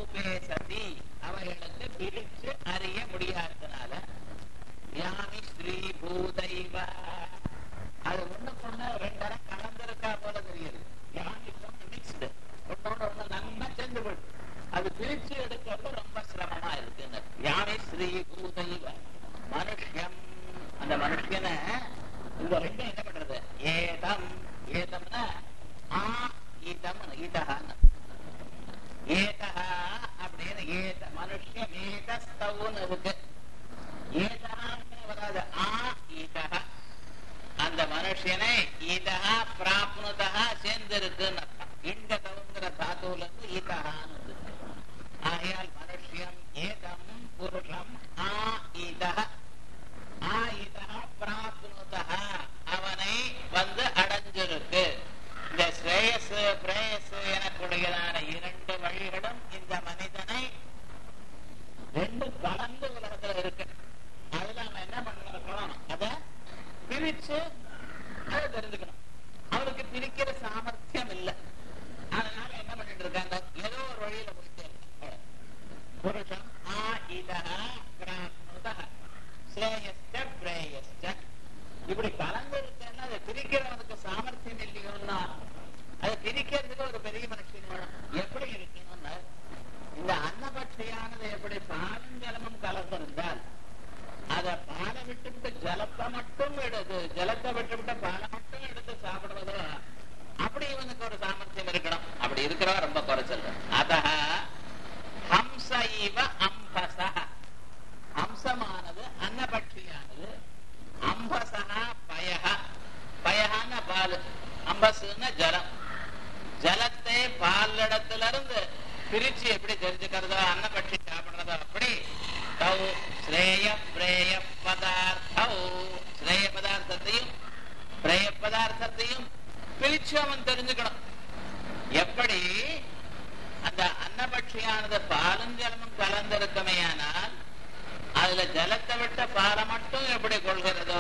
ரூபே சதி அவைகளுக்கு பிரிச்சு அறிய முடியாததுனால யாமி ஸ்ரீ பூதைவ அது ஒண்ணுக்குள்ள ரெண்டரை கலந்திருக்கா போல தெரியுது யாமி மிக்ஸ்டு ஒன்னோட ஒண்ணு நல்லா சேர்ந்து போயிடுது அது பிரிச்சு எடுக்கிறது ரொம்ப சிரமமா இருக்குன்னு யாமி ஸ்ரீ பூதைவ மனுஷம் அந்த மனுஷனை இந்த ரெண்டும் என்ன பண்றது ஏதம் ஏதம்னா ஆ ஈதம் ஈதகான்னு ஏதா அப்படின்னு ஏத மனுஷன் ஏதஸ்தவுன்னு இருக்கு ஏதகான்னு வராது ஆ ஈதா அந்த மனுஷனை இதா பிராப்னுதா சேர்ந்திருக்குன்னு அர்த்தம் இந்த தவுங்கிற தாத்துவுல இருந்து ஈதகான்னு இருக்கு ஆகையால் மனுஷியம் ஏதம் புருஷம் ஆ ஈதா ஆ ஈதா பிராப்னுதா அவனை வந்து அடைஞ்சிருக்கு இந்த ஸ்ரேயஸ் பிரேயஸ் எனக்கூடியதான இரண்டு வழிகளும் இந்த மனிதனை ரெண்டு கலந்து உலகத்துல இருக்கு அதுல நம்ம என்ன பண்ணணும் அத பிரிச்சு அதை தெரிஞ்சுக்கணும் அவருக்கு பிரிக்கிற சாமர்த்தியம் இல்லை அதனால என்ன பண்ணிட்டு இருக்காங்க ஏதோ ஒரு வழியில போயிட்டே இருக்காங்க புருஷம் ஆ இதா கிராமதா ஸ்ரேயஸ்ட பிரேயஸ்ட இப்படி கலந்து இருக்கேன்னா அதை பிரிக்கிறவனுக்கு சாமர்த்தியம் இல்லையோன்னா அதை பிரிக்கிறதுக்கு ஒரு பெரிய மனுஷன் வேணும் எப்படி இருக்கணும்னா இந்த அன்னபட்சியானது எப்படி பாலும் ஜலமும் கலந்திருந்தால் அத பாலை விட்டுவிட்டு ஜலத்தை மட்டும் எடுத்து ஜலத்தை விட்டுவிட்டு பாலை மட்டும் எடுத்து சாப்பிடுவதோ அப்படி இவனுக்கு ஒரு சாமர்த்தியம் இருக்கணும் அப்படி இருக்கிறவா ரொம்ப குறைச்சல் அத ஹம்ச இவ அம்பசா அம்சமானது அன்னபட்சியானது அம்பசா பயக பயகான பால் அம்பசுன்னா ஜலம் ஜலத்தை பால் இடத்துல இருந்து பிரிச்சு எப்படி தெரிஞ்சுக்கிறதோ அன்னபட்சி சாப்பிடுறதோ அப்படி தௌ ஸ்ரேய பிரேய பதார்த்தௌ ஸ்ரேய பதார்த்தத்தையும் பிரேய பதார்த்தத்தையும் பிரிச்சு அவன் தெரிஞ்சுக்கணும் எப்படி அந்த அன்னபட்சியானது பாலும் ஜலமும் கலந்திருக்கமையானால் அதுல ஜலத்தை விட்ட பாலை மட்டும் எப்படி கொள்கிறதோ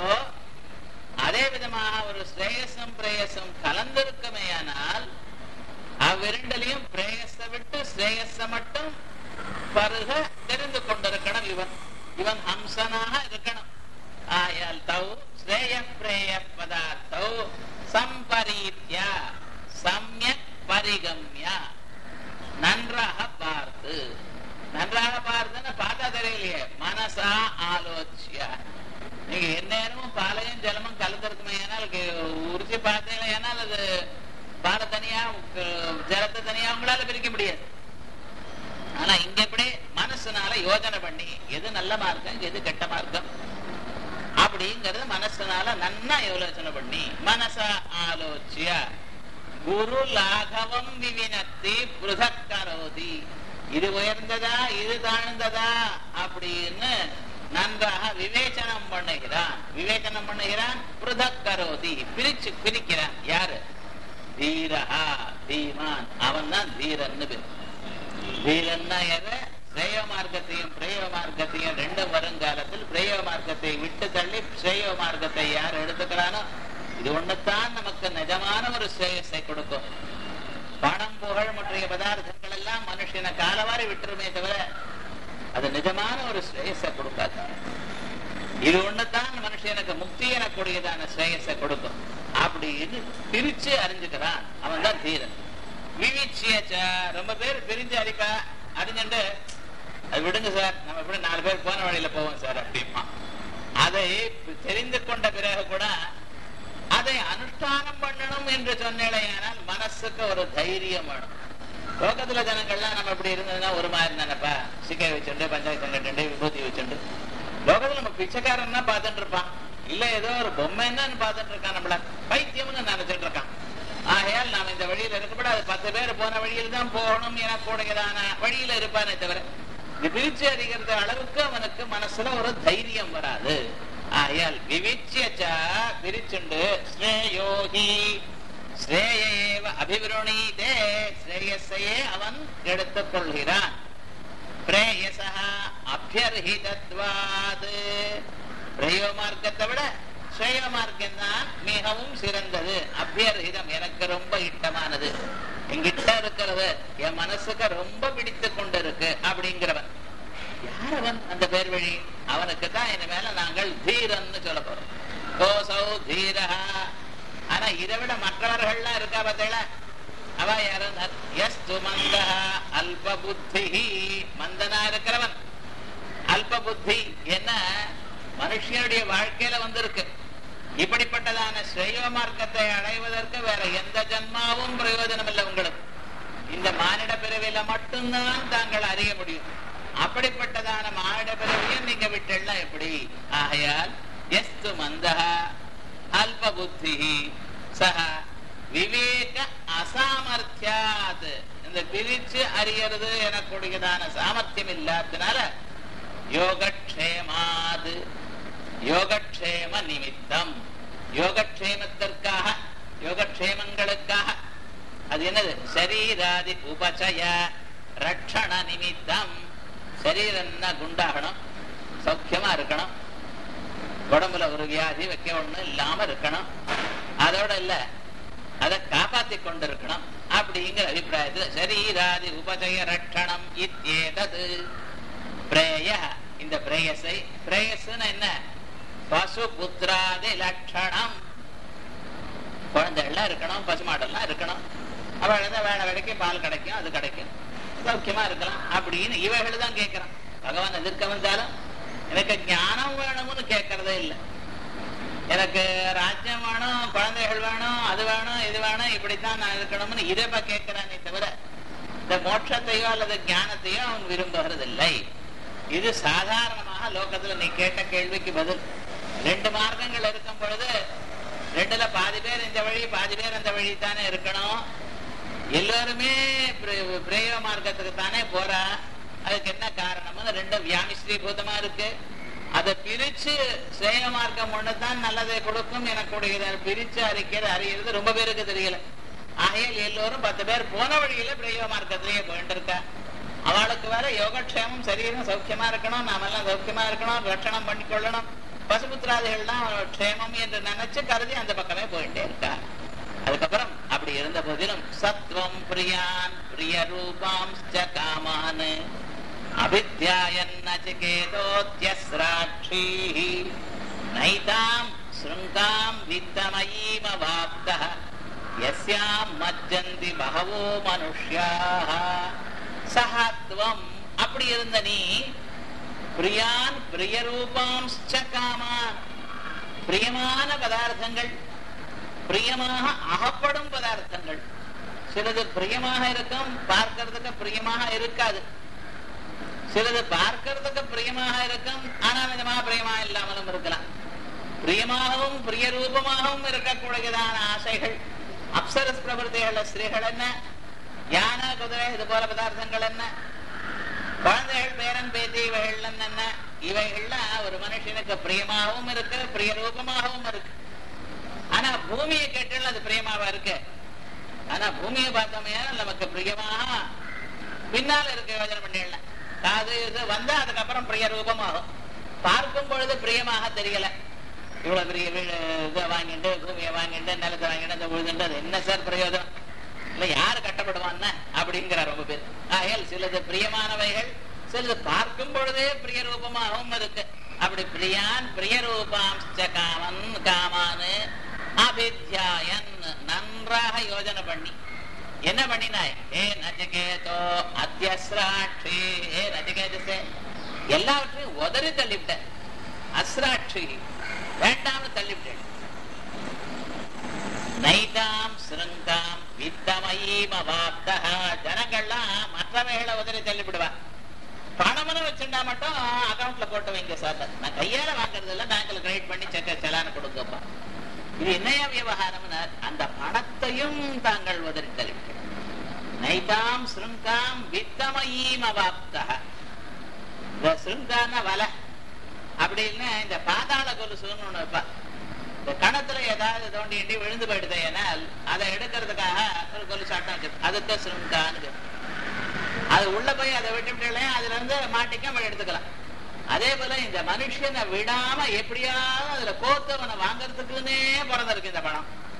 அதே விதமாக ஒரு ஸ்ரேயசம் பிரேயசம் கலந்திருக்கமையானால் அவ்விரண்டிலையும் பிரேயஸ விட்டு ஸ்ரேயஸ மட்டும் பருக தெரிந்து கொண்டிருக்கணும் இவன் இவன் ஹம்சனாக இருக்கணும் ஆயால் தௌ ஸ்ரேய பிரேய பதார்த்தௌ சம்பரீத்யா சம்யக் பரிகம்யா நன்றாக பார்த்து நன்றாக பார்த்துன்னு பார்த்தா தெரியலையே மனசா ஆலோச்சியா நீங்க எந்நேரமும் பாலையும் ஜலமும் கலந்துருக்குமே ஏனால் உரிச்சு பார்த்தீங்களா ஏனால் அது பாலை தனியா க- ஜலத்தை தனியா உங்களால பிரிக்க முடியாது ஆனா இங்க எப்படி மனசுனால யோஜனை பண்ணி எது நல்ல மார்க்கம் எது கெட்ட மார்க்கம் அப்படிங்கறது மனசுனால நன்னா யோசனை பண்ணி மனசா ஆலோச்சிய குரு லாகவம் விவினத்தி புருதக் கரோதி இது உயர்ந்ததா இது தாழ்ந்ததா அப்படின்னு நன்றாக விவேச்சனம் பண்ணுகிறான் விவேச்சனம் பண்ணுகிறான் புருதக் கரோதி பிரிச்சு பிரிக்கிறான் யாரு தீரஹா தீமான் அவன் தான் தீரன்னு பேர் தீரன்னா எதை ஸ்ரேய மார்க்கத்தையும் பிரேய மார்க்கத்தையும் ரெண்டும் வருங்காலத்தில் பிரேய மார்க்கத்தை விட்டு தள்ளி ஸ்ரேய மார்க்கத்தை யார் எடுத்துக்கிறானோ இது ஒண்ணுதான் நமக்கு நிஜமான ஒரு ஸ்ரேயஸை கொடுக்கும் பணம் புகழ் மற்ற பதார்த்தங்கள் எல்லாம் மனுஷனை காலவாரி விட்டுருமே தவிர அது நிஜமான ஒரு ஸ்ரேயஸை கொடுக்காது இது ஒண்ணுதான் மனுஷனுக்கு முக்தி எனக்கூடியதான ஸ்ரேயஸை கொடுக்கும் அப்படின்னு பிரிச்சு அறிஞ்சுக்கிறான் அவன் தான் தீரன் விவிச்சியச்ச ரொம்ப பேர் பிரிஞ்சு அறிப்பா அறிஞ்சுட்டு அது விடுங்க சார் நம்ம எப்படி நாலு பேர் போன வழியில போவோம் சார் அப்படிமா அதை தெரிந்து கொண்ட பிறகு கூட அதை அனுஷ்டானம் பண்ணணும் என்று சொன்னேனால் மனசுக்கு ஒரு தைரியம் வேணும் லோகத்துல ஜனங்கள்லாம் நம்ம இப்படி இருந்ததுன்னா ஒரு மாதிரி நினைப்பா சிக்கை வச்சுண்டு பஞ்சாயத்து கட்டு விபூதி வச்சுண்டு லோகத்துல நம்ம பிச்சைக்காரன் தான் பார்த்துட்டு இருப்பான் இல்ல ஏதோ ஒரு பொம்மைன்னு பார்த்துட்டு இருக்கான் நம்மள பைத்தியம்னு நினைச்சிட்டு இருக்கான் ஆகையால் நாம் இந்த வழியில இருக்கப்படாது பத்து பேர் போன வழியில் தான் போகணும் என கூடியதான வழியில இருப்பானே தவிர இது பிரிச்சு அறிகிறது அளவுக்கு அவனுக்கு மனசுல ஒரு தைரியம் வராது ஆகையால் விவிச்சியச்சா பிரிச்சுண்டு ஸ்ரேயோகி ஸ்ரேயேவ அபிவிருணீதே ஸ்ரேயஸையே அவன் எடுத்துக் கொள்கிறான் பிரேயசா அபியர்ஹிதத்வாது பிரேயோ மார்க்கத்தை விட ஸ்ரேய மார்க்கம் தான் மிகவும் சிறந்தது அபியர்ஹிதம் எனக்கு ரொம்ப இஷ்டமானது என்கிட்ட இருக்கிறது என் மனசுக்கு ரொம்ப பிடித்து கொண்டு இருக்கு அப்படிங்கிறவன் யார் அவன் அந்த பேர் வழி அவனுக்கு தான் இனிமேல நாங்கள் தீரன்னு சொல்ல போறோம் கோசௌ தீரஹா ஆனா இதை விட மற்றவர்கள்லாம் இருக்கா பார்த்தீங்களா அவ யாரும் எஸ்து மந்த அல்ப புத்தி மந்தனா இருக்கிறவன் அல்ப புத்தி என்ன மனுஷனுடைய வாழ்க்கையில வந்திருக்கு இப்படிப்பட்டதான ஸ்ரேய மார்க்கத்தை அடைவதற்கு வேற எந்த ஜன்மாவும் பிரயோஜனம் இல்லை உங்களுக்கு இந்த மானிட பிறவியில மட்டும்தான் தாங்கள் அறிய முடியும் அப்படிப்பட்டதான மானிட பிறவியும் நீங்க விட்டுலாம் எப்படி ஆகையால் எஸ்து மந்தா அல்ப புத்தி சக விவேக அசாமர்த்தியாத் இந்த பிரிச்சு அறியறது எனக்கூடியதான சாமர்த்தியம் இல்லாதனால யோகக்ஷேமாது யோகக்ஷேம நிமித்தம் யோகக்ஷேமத்திற்காக யோகக்ஷேமங்களுக்காக அது என்னது சரீராதி உபச்சய ரட்சண நிமித்தம் சரீரம்னா குண்டாகணும் சௌக்கியமா இருக்கணும் உடம்புல ஒரு வியாதி வைக்க ஒண்ணு இல்லாம இருக்கணும் அதோட இல்ல அதை காப்பாத்தி கொண்டு இருக்கணும் அப்படிங்கிற அபிப்பிராயத்துல சரீராதி உபஜய ரட்சணம் இத்தியேதது பிரேய இந்த பிரேயஸை பிரேயஸ்ன்னு என்ன பசு புத்திராதி லட்சணம் குழந்தைகள்லாம் இருக்கணும் பசுமாடெல்லாம் இருக்கணும் அவள் வேலை வேலைக்கு பால் கிடைக்கும் அது கிடைக்கும் சௌக்கியமா இருக்கலாம் அப்படின்னு இவைகள் தான் கேட்கிறான் பகவான் எதிர்க்க வந்தாலும் எனக்கு ஞானம் வேணும்னு கேட்கறதே இல்லை எனக்கு ராஜ்யம் வேணும் குழந்தைகள் வேணும் அது வேணும் இது வேணும் இப்படித்தான் நான் இருக்கணும்னு இதைப்ப கேட்கிறானே தவிர இந்த மோட்சத்தையோ அல்லது ஞானத்தையோ அவன் விரும்புகிறதில்லை இது சாதாரணமாக லோகத்துல நீ கேட்ட கேள்விக்கு பதில் ரெண்டு மார்க்கங்கள் இருக்கும் பொழுது ரெண்டுல பாதி பேர் இந்த வழி பாதி பேர் அந்த வழி தானே இருக்கணும் எல்லாருமே பிர- பிரேய மார்க்கத்துக்கு தானே போறா அதுக்கு என்ன காரணம்னு ரெண்டும் வியாமிஸ்ரீபூதமா இருக்கு அதை பிரிச்சு சேய மார்க்கம் ஒண்ணுதான் நல்லதை கொடுக்கும் எனக்குடைய பிரிச்சு அறிக்கிறது அறியறது ரொம்ப பேருக்கு தெரியல ஆகையால் எல்லோரும் பத்து பேர் போன வழியில பிரயோக மார்க்கத்திலேயே போயிட்டு இருக்கா அவளுக்கு வேற யோகக்ஷேமம் சரீரம் சௌக்கியமா இருக்கணும் நாமெல்லாம் சௌக்கியமா இருக்கணும் ரட்சணம் பண்ணி கொள்ளணும் பசுபுத்திராதிகள்லாம் க்ஷேமம் என்று நினைச்சு கருதி அந்த பக்கமே போயிட்டே இருக்கா அதுக்கப்புறம் அப்படி இருந்த போதிலும் சத்வம் பிரியான் பிரிய ரூபாம் காமான் அபித்யாயன் நச்சிகேதோத்யஸ்ராட்சீ நைதாம் ஸ்ருங்காம் வித்தமயீமவாப்தः யஸ்யாம் மஜ்ஜந்தி பகவோ மனுஷ்யாः சஹத்வம் அப்படி இருந்த நீ பிரியான் பிரியரூபாம் காமான் பிரியமான பதார்த்தங்கள் பிரியமாக அகப்படும் பதார்த்தங்கள் சிலது பிரியமாக இருக்கும் பார்க்கறதுக்கு பிரியமாக இருக்காது சிலது பார்க்கறதுக்கு பிரியமாக இருக்கும் ஆனால் நிஜமாக பிரியமாக இல்லாமலும் இருக்கலாம் பிரியமாகவும் பிரிய ரூபமாகவும் இருக்கக்கூடியதான ஆசைகள் அப்சரஸ் பிரபுத்திகள ஸ்திரீகள் என்ன யானை குதிரை இது போல பதார்த்தங்கள் என்ன குழந்தைகள் பேரன் பேத்தி இவைகள் என்ன இவைகள்லாம் ஒரு மனுஷனுக்கு பிரியமாகவும் இருக்கு பிரிய ரூபமாகவும் இருக்கு ஆனா பூமியை கேட்டால் அது பிரியமாவா இருக்கு ஆனா பூமியை பார்த்தோமே நமக்கு பிரியமாக பின்னால இருக்க யோஜனை பண்ணிடலாம் காது இது வந்தா அதுக்கப்புறம் பிரிய ரூபமாகும் பார்க்கும் பொழுது பிரியமாக தெரியல இவ்வளவு பெரிய வீடு இதை வாங்கிட்டு பூமியை வாங்கிட்டு நிலத்தை வாங்கிட்டு அந்த உழுதுட்டு அது என்ன சார் பிரயோஜனம் இல்ல யாரு கட்டப்படுவான்னு அப்படிங்கிறார் ரொம்ப பேர் ஆகையால் சிலது பிரியமானவைகள் சிலது பார்க்கும் பொழுதே பிரிய ரூபமாகவும் இருக்கு அப்படி பிரியான் பிரிய ரூபாம் காமன் காமானு அபித்யாயன் நன்றாக யோஜனை பண்ணி என்ன பண்ணினாய் ஏ நஜகேதோ அத்தியஸ்ராட்சி ஏ நஜகேதசே எல்லாவற்றையும் உதறி தள்ளிவிட்ட அஸ்ராட்சி வேண்டாம்னு தள்ளிவிட்டேன் நைதாம் சிருங்காம் வித்தமயீமவாப்தா ஜனங்கள்லாம் மற்றவைகளை உதறி தள்ளிவிடுவா பணம்னு வச்சுட்டா மட்டும் அக்கவுண்ட்ல போட்டு வைங்க சார் நான் கையால வாங்குறது இல்ல பேங்க்ல கிரெடிட் பண்ணி செக்க செலான கொடுங்கப்பா இது என்னையா விவகாரம்னு அந்த பணத்தையும் தாங்கள் உதறி தள்ளிவிட்டேன் நைதாம் சிருங்காம் வித்தமயீமவாப்தா இந்த சிருங்கான வலை அப்படின்னு இந்த பாதாள கொலுசுன்னு ஒண்ணு வைப்பா இந்த கணத்துல ஏதாவது தோண்டி எண்டி விழுந்து போயிடுது ஏனால் அதை எடுக்கிறதுக்காக ஒரு கொலுசு ஆட்டம் வச்சிருக்கு அதுக்கு சிருங்கான்னு பேரு. அது உள்ள போய் அதை விட்டுவிட்டாலே அதுல இருந்து மாட்டிக்க நம்ம எடுத்துக்கலாம் அதே போல இந்த மனுஷனை விடாம எப்படியாவது அதுல கோத்தவனை வாங்கறதுக்குன்னே பிறந்திருக்கு இந்த பணம்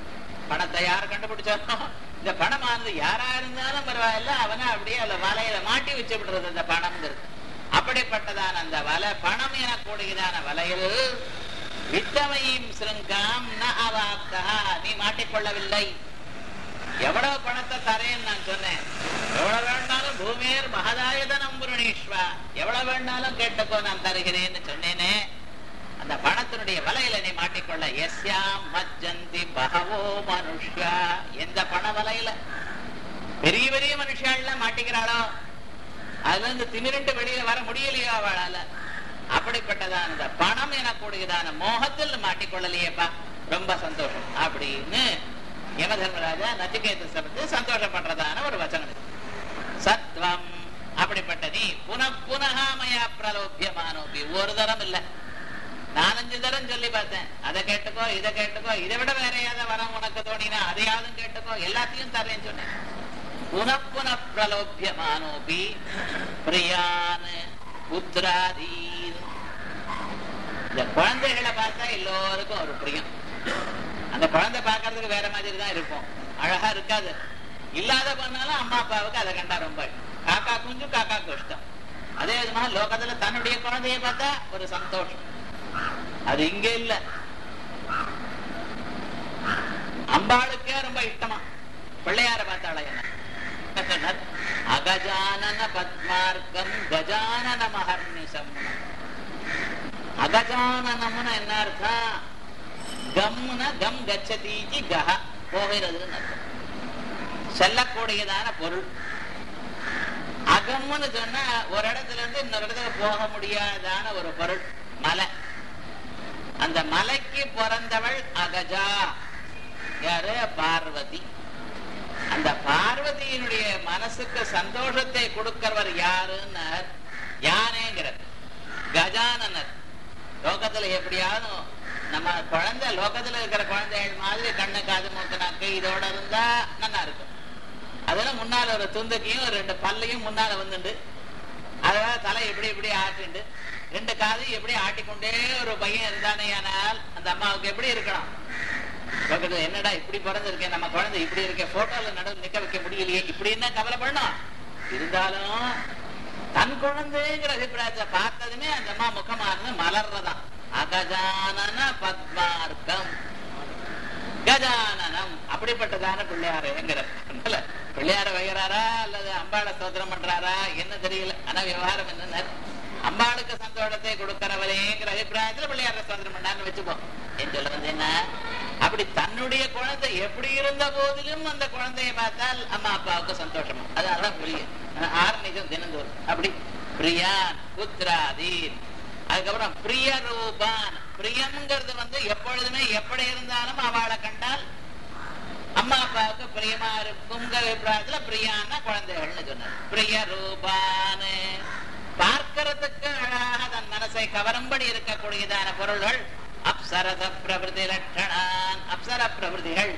பணத்தை யார் கண்டுபிடிச்சானோ இந்த பணமானது யாரா இருந்தாலும் பரவாயில்ல அவனை அப்படியே அந்த வலையில மாட்டி வச்சு விடுறது அந்த பணம்ங்கிறது அப்படிப்பட்டதான அந்த வலை பணம் எனக்கூடியதான வலையில் வித்தமையும் சிருங்காம் ந அவாப்தா நீ மாட்டிக்கொள்ளவில்லை எவ்வளவு பணத்தை தரேன்னு நான் சொன்னேன் எவ்வளவு வேணாலும் பூமியர் மகதாயுதனம் புரணீஸ்வா எவ்வளவு வேணாலும் கேட்டுக்கோ நான் தருகிறேன்னு சொன்னேனே அந்த பணத்தினுடைய வலையில நீ மாட்டிக்கொள்ள எஸ்யாம் மஜ்ஜந்தி பகவோ மனுஷ்யா எந்த பண வலையில பெரிய பெரிய மனுஷாள்லாம் மாட்டிக்கிறாளோ அதுல இருந்து திமிரண்டு வெளியில வர முடியலையோ அவளால அப்படிப்பட்டதான இந்த பணம் எனக்கூடியதான மோகத்தில் மாட்டிக்கொள்ளலையேப்பா ரொம்ப சந்தோஷம் அப்படின்னு யம தர்மராஜா நச்சிகேத சபத்து சந்தோஷப்படுறதான ஒரு வச்சனம் இது. சத்வம் அப்படிப்பட்ட நீ புன புனகாமயா பிரலோபியமானோபி ஒரு தரம் இல்ல நாலஞ்சு தரம் சொல்லி பார்த்தேன் அதை கேட்டுக்கோ இதை கேட்டுக்கோ இதை விட வேற ஏதாவது வரம் உனக்கு தோணினா அதையாவது கேட்டுக்கோ எல்லாத்தையும் தரேன்னு சொன்னேன் புன புன பிரலோபியமானோபி பிரியான் புத்திராதீன் இந்த குழந்தைகளை பார்த்தா எல்லோருக்கும் ஒரு பிரியம் அந்த குழந்தை பார்க்கறதுக்கு வேற மாதிரி தான் இருக்கும் அழகா இருக்காது இல்லாத பண்ணாலும் அம்மா அப்பாவுக்கு அதை கண்டா ரொம்ப காக்கா குஞ்சு காக்காக்கு இஷ்டம் அதே விதமாக லோகத்துல தன்னுடைய குழந்தைய பார்த்தா ஒரு சந்தோஷம் அது இங்க இல்ல அம்பாளுக்கே ரொம்ப இஷ்டமா பிள்ளையார பார்த்தாளா என்ன சொன்னார் அகஜானன பத்மார்க்கம் கஜானன மகர்நிசம் அகஜானனம்னு என்ன அர்த்தம் கம்னா கம் கச்சதீச்சி கஹ போகிறதுன்னு அர்த்தம் செல்லக்கூடியதான பொருள் அகம்னு சொன்னா ஒரு இடத்துல இருந்து இன்னொரு இடத்துக்கு போக முடியாதான ஒரு பொருள் மலை அந்த மலைக்கு பிறந்தவள் அகஜா யாரு பார்வதி அந்த பார்வதியினுடைய மனசுக்கு சந்தோஷத்தை கொடுக்கிறவர் யாருன்னு யானேங்கிறது கஜானனர் லோகத்துல எப்படியாவது நம்ம குழந்தை லோகத்துல இருக்கிற குழந்தைகள் மாதிரி கண்ணு காது மூக்கு நாக்கு இதோட இருந்தா நல்லா இருக்கும் அதுல முன்னால ஒரு துந்துக்கையும் ரெண்டு பல்லையும் முன்னால வந்துண்டு அதனால தலை இப்படி இப்படி ஆட்டிண்டு ரெண்டு காதையும் எப்படி ஆட்டிக்கொண்டே ஒரு பையன் இருந்தானே ஆனால் அந்த அம்மாவுக்கு எப்படி இருக்கணும் பக்கத்துல என்னடா இப்படி பிறந்திருக்கேன் நம்ம குழந்தை இப்படி இருக்கேன் போட்டோல நடுவில் நிக்க வைக்க முடியலையே இப்படி என்ன கவலைப்படணும் இருந்தாலும் தன் குழந்தைங்கிற அபிப்பிராயத்தை பார்த்ததுமே அந்த அம்மா முகமானது மலர்றதான் அகஜானன பத்மார்க்கம் கஜானனம் அப்படிப்பட்டதான பிள்ளையாருங்கிற பிள்ளையார வைக்கிறாரா அல்லது அம்பாளை ஸ்தோத்திரம் பண்றாரா என்ன தெரியல ஆனா விவகாரம் என்ன அம்பாளுக்கு சந்தோஷத்தை கொடுக்கிறவரேங்கிற அபிப்பிராயத்துல பிள்ளையார ஸ்தோத்திரம் பண்ணான்னு வச்சுப்போம் என் சொல்ல வந்து என்ன அப்படி தன்னுடைய குழந்தை எப்படி இருந்த போதிலும் அந்த குழந்தையை பார்த்தால் அம்மா அப்பாவுக்கு சந்தோஷமா அது அதான் புரியும் ஆறு நிஜம் தினந்தோறும் அப்படி பிரியான் புத்ராதீன் அதுக்கப்புறம் பிரிய ரூபான் பிரியம்ங்கிறது வந்து எப்பொழுதுமே எப்படி இருந்தாலும் அவளை கண்டால் அம்மா அப்பாவுக்கு பிரியமா இருக்குங்கிற அபிப்பிராயத்துல பிரியான்னா குழந்தைகள்னு சொன்னார் பிரிய ரூபான் பார்க்கறதுக்கு அழகாக தன் மனசை கவரும்படி இருக்கக்கூடியதான பொருள்கள் அப்சரத பிரபுதி லட்சணான் அப்சர பிரபுதிகள்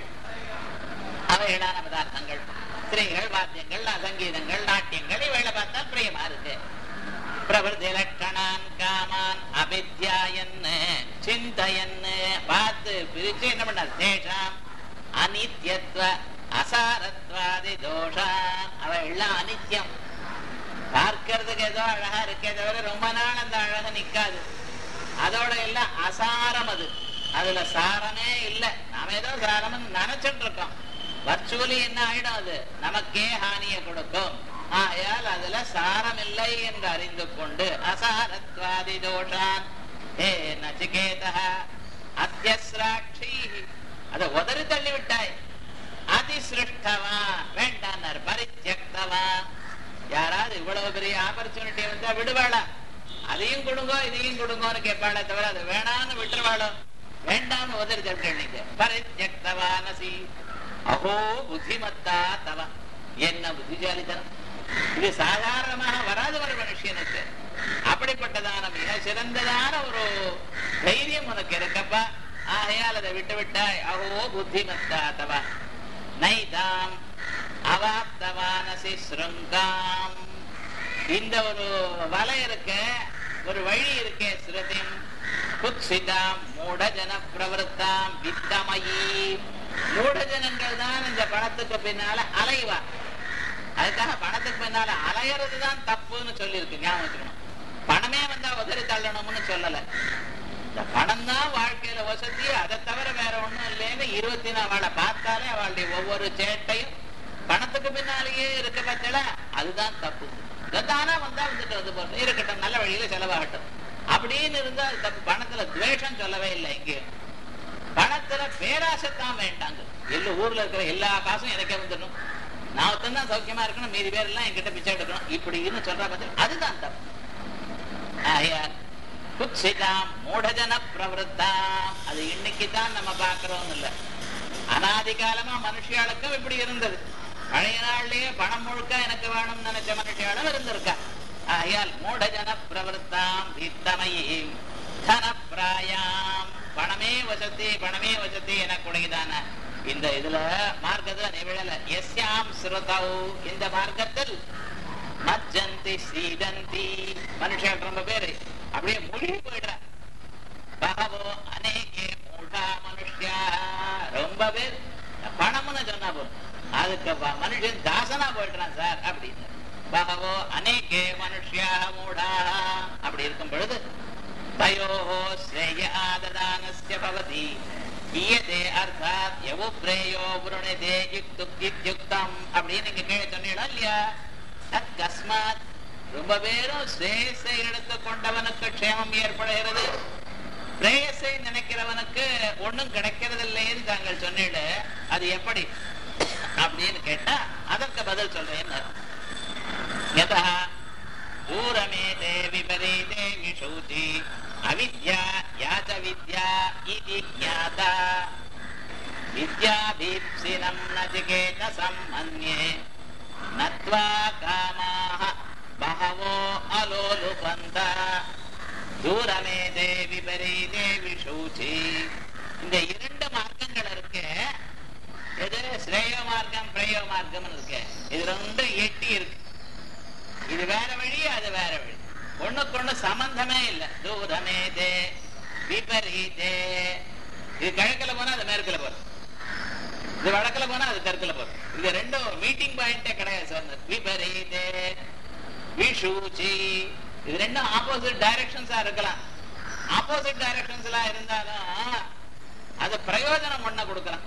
அவைகளான பதார்த்தங்கள் ஸ்திரீகள் வாத்தியங்கள் சங்கீதங்கள் நாட்டியங்கள் இவைகளை பார்த்தால் பிரியமா இருக்கு பிரபுதி லட்சணான் காமான் அபித்யாயன்னு சிந்தையன்னு பார்த்து பிரிச்சு என்ன பண்ணார் தேஷாம் அனித்யத்வ அசாரத்வாதி தோஷான் அவைகள்லாம் அனித்யம் பார்க்கறதுக்கு ஏதோ அழகா இருக்கே தவிர ரொம்ப நாள் அந்த அழகு நிக்காது அதோட எல்லாம் அசாரம் அது அதுல சாரமே இல்ல நாம ஏதோ சாரம் நினைச்சிட்டு இருக்கோம் வர்ச்சுவலி என்ன ஆயிடும் அது நமக்கே ஹானியை கொடுக்கும் ஆயால் அதுல சாரம் இல்லை என்று அறிந்து கொண்டு அசாரத்வாதி தோஷான் ஏ நச்சிகேதா அத்தியஸ்ராட்சி அதை உதறி தள்ளி விட்டாய் அதிசிருஷ்டவா வேண்டாம் பரித்தியக்தவா யாராவது இவ்வளவு பெரிய ஆப்பர்ச்சுனிட்டி வந்தா விடுவாளா அதையும் கொடுங்கோ இதையும் கொடுங்கோன்னு கேட்பாளே தவிர அது வேணான்னு விட்டுருவாளோ வேண்டாம்னு உதறி தள்ளிட்டு பரித்தியக்தவானசி அஹோ புத்திமத்தா தவ என்ன புத்திசாலித்தனம் இது சாதாரணமாக வராத ஒரு மனுஷனுக்கு அப்படிப்பட்டதான மிக சிறந்ததான ஒரு தைரியம் உனக்கு இருக்கப்பா ஆகையால் அதை விட்டு விட்டாய் அஹோ புத்திமத்தா தவ நைதாம் அவாப்தவானசி ஸ்ருங்காம் இந்த ஒரு வலை இருக்க ஒரு வழி இருக்கே ஸ்ருதிம் குத்சிதாம் மூடஜன பிரவருத்தாம் வித்தமயி மூடஜனங்கள் தான் இந்த பணத்துக்கு பின்னால அலைவா அதுக்காக பணத்துக்கு பின்னால அலையறது தான் தப்புன்னு சொல்லியிருக்கு ஞாபகம் வச்சுக்கணும் பணமே வந்தா உதறி தள்ளணும்னு சொல்லல இந்த பணம் தான் வாழ்க்கையில வசதி அதை தவிர வேற ஒண்ணும் இல்லைன்னு இருபத்தி நாலு பார்த்தாலே அவளுடைய ஒவ்வொரு சேட்டையும் பணத்துக்கு பின்னாலேயே இருக்க பட்சல அதுதான் தப்பு இது தானா வந்தா வந்துட்டு வந்து போறது இருக்கட்டும் நல்ல வழியில செலவாகட்டும் அப்படின்னு இருந்தா அது தப்பு பணத்துல துவேஷம் சொல்லவே இல்லை எங்கேயும் பணத்துல பேராசைத்தான் வேண்டாங்க எல்லா ஊர்ல இருக்கிற எல்லா காசும் எனக்கே வந்துடணும் நான் ஒருத்தன் தான் சௌக்கியமா இருக்கணும் மீதி பேர் எல்லாம் என்கிட்ட பிச்சை எடுக்கணும் இப்படின்னு சொல்ற பட்சம் அதுதான் தப்பு ஆகையால் குத்சிதாம் மூடஜன பிரவருத்தாம் அது இன்னைக்கு தான் நம்ம பார்க்கிறோம் இல்ல அனாதி காலமா மனுஷியாளுக்கும் இப்படி இருந்தது பழைய நாள்லயே பணம் முழுக்க எனக்கு வேணும்னு நினைச்ச மனுஷியாளும் இருந்திருக்கா ஆகையால் மூடஜன பிரவருத்தாம் தீர்த்தமயீம் தனப்பிராயாம் பணமே வசதி பணமே வசதி எனக்குடையதான இந்த இதுல மார்க்கத்துல நிவிழல எஸ்யாம் ஸ்ருதௌ இந்த மார்க்கத்தில் மஜ்ஜந்தி சீதந்தி மனுஷன் ரொம்ப பேரு அப்படியே மூழ்கி போயிடுற பகவோ அநேகே மூடா மனுஷியா ரொம்ப பேர் பணம்னு சொன்னா போதும் அதுக்கு ப- மனுஷன் தாசனா போயிடுறான் சார் அப்படின்னு பகவோ அநேகே மனுஷியா மூடா அப்படி இருக்கும் பொழுது தயோஹோ ஸ்ரேய ஆததானஸ்ய பவதி ஈயதே அர்த்தாத் எவோ பிரேயோ புருணதே யுக்து இத்யுக்தம் அப்படின்னு நீங்க கீழே சொன்னீங்களா இல்லையா தஸ்மாத் ரொம்ப பேரும் ஸ்ரேயஸை எடுத்து கொண்டவனுக்கு க்ஷேமம் ஏற்படுகிறது பிரேயஸை நினைக்கிறவனுக்கு ஒண்ணும் கிடைக்கிறது இல்லைன்னு தாங்கள் சொன்னீடு அது எப்படி அப்படின்னு கேட்டா அதற்கு பதில் சொல்றேன் யதா தூரமேதே விபரீதே விஷூதி அவித்யா யாச்ச வித்யா இதி ஞாதா வித்யாபீப்சினம் நச்சிகேத சம்மன்யே நத்வா காமாः பகவோ அலோலுபந்த தூரமேதே விபரீதே விஷூச்சி இந்த இரண்டு மார்க்கங்கள் இருக்கு எது ஸ்ரேய மார்க்கம் பிரேய மார்க்கம் இருக்கு இது ரெண்டும் எட்டி இருக்கு இது வேற வழி அது வேற வழி ஒண்ணுக்கு ஒண்ணு சம்பந்தமே இல்ல தூரமேதே விபரீதே இது கிழக்குல போனா அது மேற்குல போறது இது வடக்குல போனா அது தெற்குல போறது இது ரெண்டும் மீட்டிங் பாயிண்டே கிடையாது சார் விபரீதே விஷூச்சி இது ரெண்டும் ஆப்போசிட் டைரக்ஷன்ஸா இருக்கலாம் ஆப்போசிட் டைரக்ஷன்ஸ்ல இருந்தாலும் அது பிரயோஜனம் பண்ண கொடுக்கலாம்